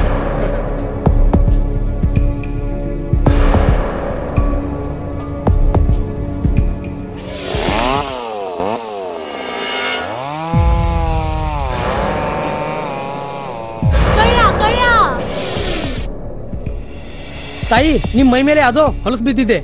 ತಾಯಿ ನಿಮ್ ಮೈ ಮೇಲೆ ಅದು ಹೊಲಸು ಬಿದ್ದಿದೆ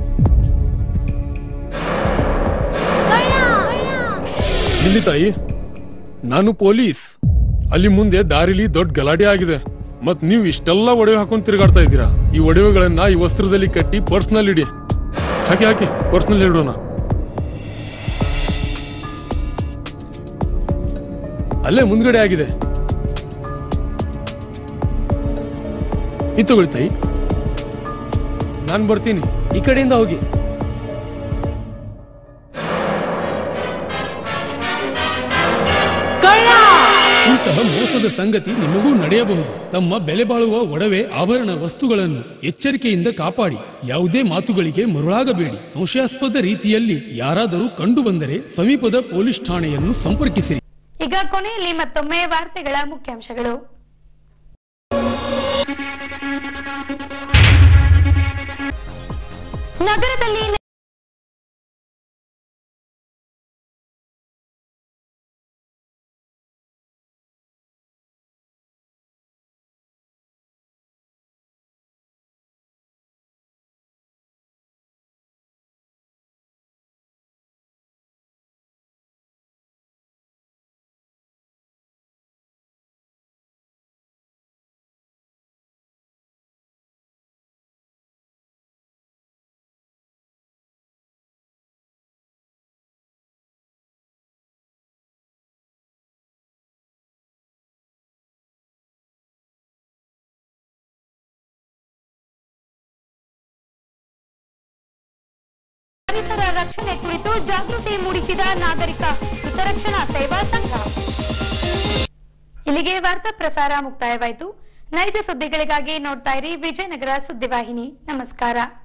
ಇಲ್ಲಿ ತಾಯಿ ನಾನು ಪೊಲೀಸ್ ಅಲ್ಲಿ ಮುಂದೆ ದಾರಿಲಿ ದೊಡ್ಡ ಗಲಾಟೆ ಆಗಿದೆ ಮತ್ ನೀವು ಇಷ್ಟೆಲ್ಲ ಒಡವೆ ಹಾಕೊಂಡು ತಿರುಗಾಡ್ತಾ ಇದ್ದೀರಾ ಈ ಒಡವೆಗಳನ್ನ ಈ ವಸ್ತ್ರದಲ್ಲಿ ಕಟ್ಟಿ ಪರ್ಸ್ನಲ್ಲಿ ಇಡಿ ಹಾಕಿ ಹಾಕಿ ಪರ್ಸ್ನಲ್ಲಿ ಇಡೋಣ ಅಲ್ಲೇ ಮುಂದ್ಗಡೆ ಆಗಿದೆ ಇದು ತಗೊಳ್ಳಿ ತಾಯಿ ನಾನು ಬರ್ತೀನಿ ಈ ಕಡೆಯಿಂದ ಹೋಗಿ ನಿಮ್ ಇಂತಹ ಮೋಸದ ಸಂಗತಿ ನಿಮಗೂ ನಡೆಯಬಹುದು ತಮ್ಮ ಬೆಲೆ ಬಾಳುವ ಒಡವೆ ಆಭರಣ ವಸ್ತುಗಳನ್ನು ಎಚ್ಚರಿಕೆಯಿಂದ ಕಾಪಾಡಿ ಯಾವುದೇ ಮಾತುಗಳಿಗೆ ಮರುಳಾಗಬೇಡಿ ಸಂಶಯಾಸ್ಪದ ರೀತಿಯಲ್ಲಿ ಯಾರಾದರೂ ಕಂಡುಬಂದರೆ ಸಮೀಪದ ಪೊಲೀಸ್ ಠಾಣೆಯನ್ನು ಸಂಪರ್ಕಿಸಿರಿ ಈಗ ಕೊನೆಯಲ್ಲಿ ಮತ್ತೊಮ್ಮೆ ವಾರ್ತೆಗಳ ಮುಖ್ಯಾಂಶಗಳು ನಗರದಲ್ಲಿ ಪರಿಸರ ರಕ್ಷಣೆ ಕುರಿತು ಜಾಗೃತಿ ಮೂಡಿಸಿದ ನಾಗರಿಕ ಹಿತರಕ್ಷಣಾ ಸೇವಾ ಸಂಘ ಇಲ್ಲಿಗೆ ವಾರ್ತಾ ಪ್ರಸಾರ ಮುಕ್ತಾಯವಾಯಿತು ನೈಜ ಸುದ್ದಿಗಳಿಗಾಗಿ ನೋಡ್ತಾ ಇರಿ ವಿಜಯನಗರ ಸುದ್ದಿವಾಹಿನಿ ನಮಸ್ಕಾರ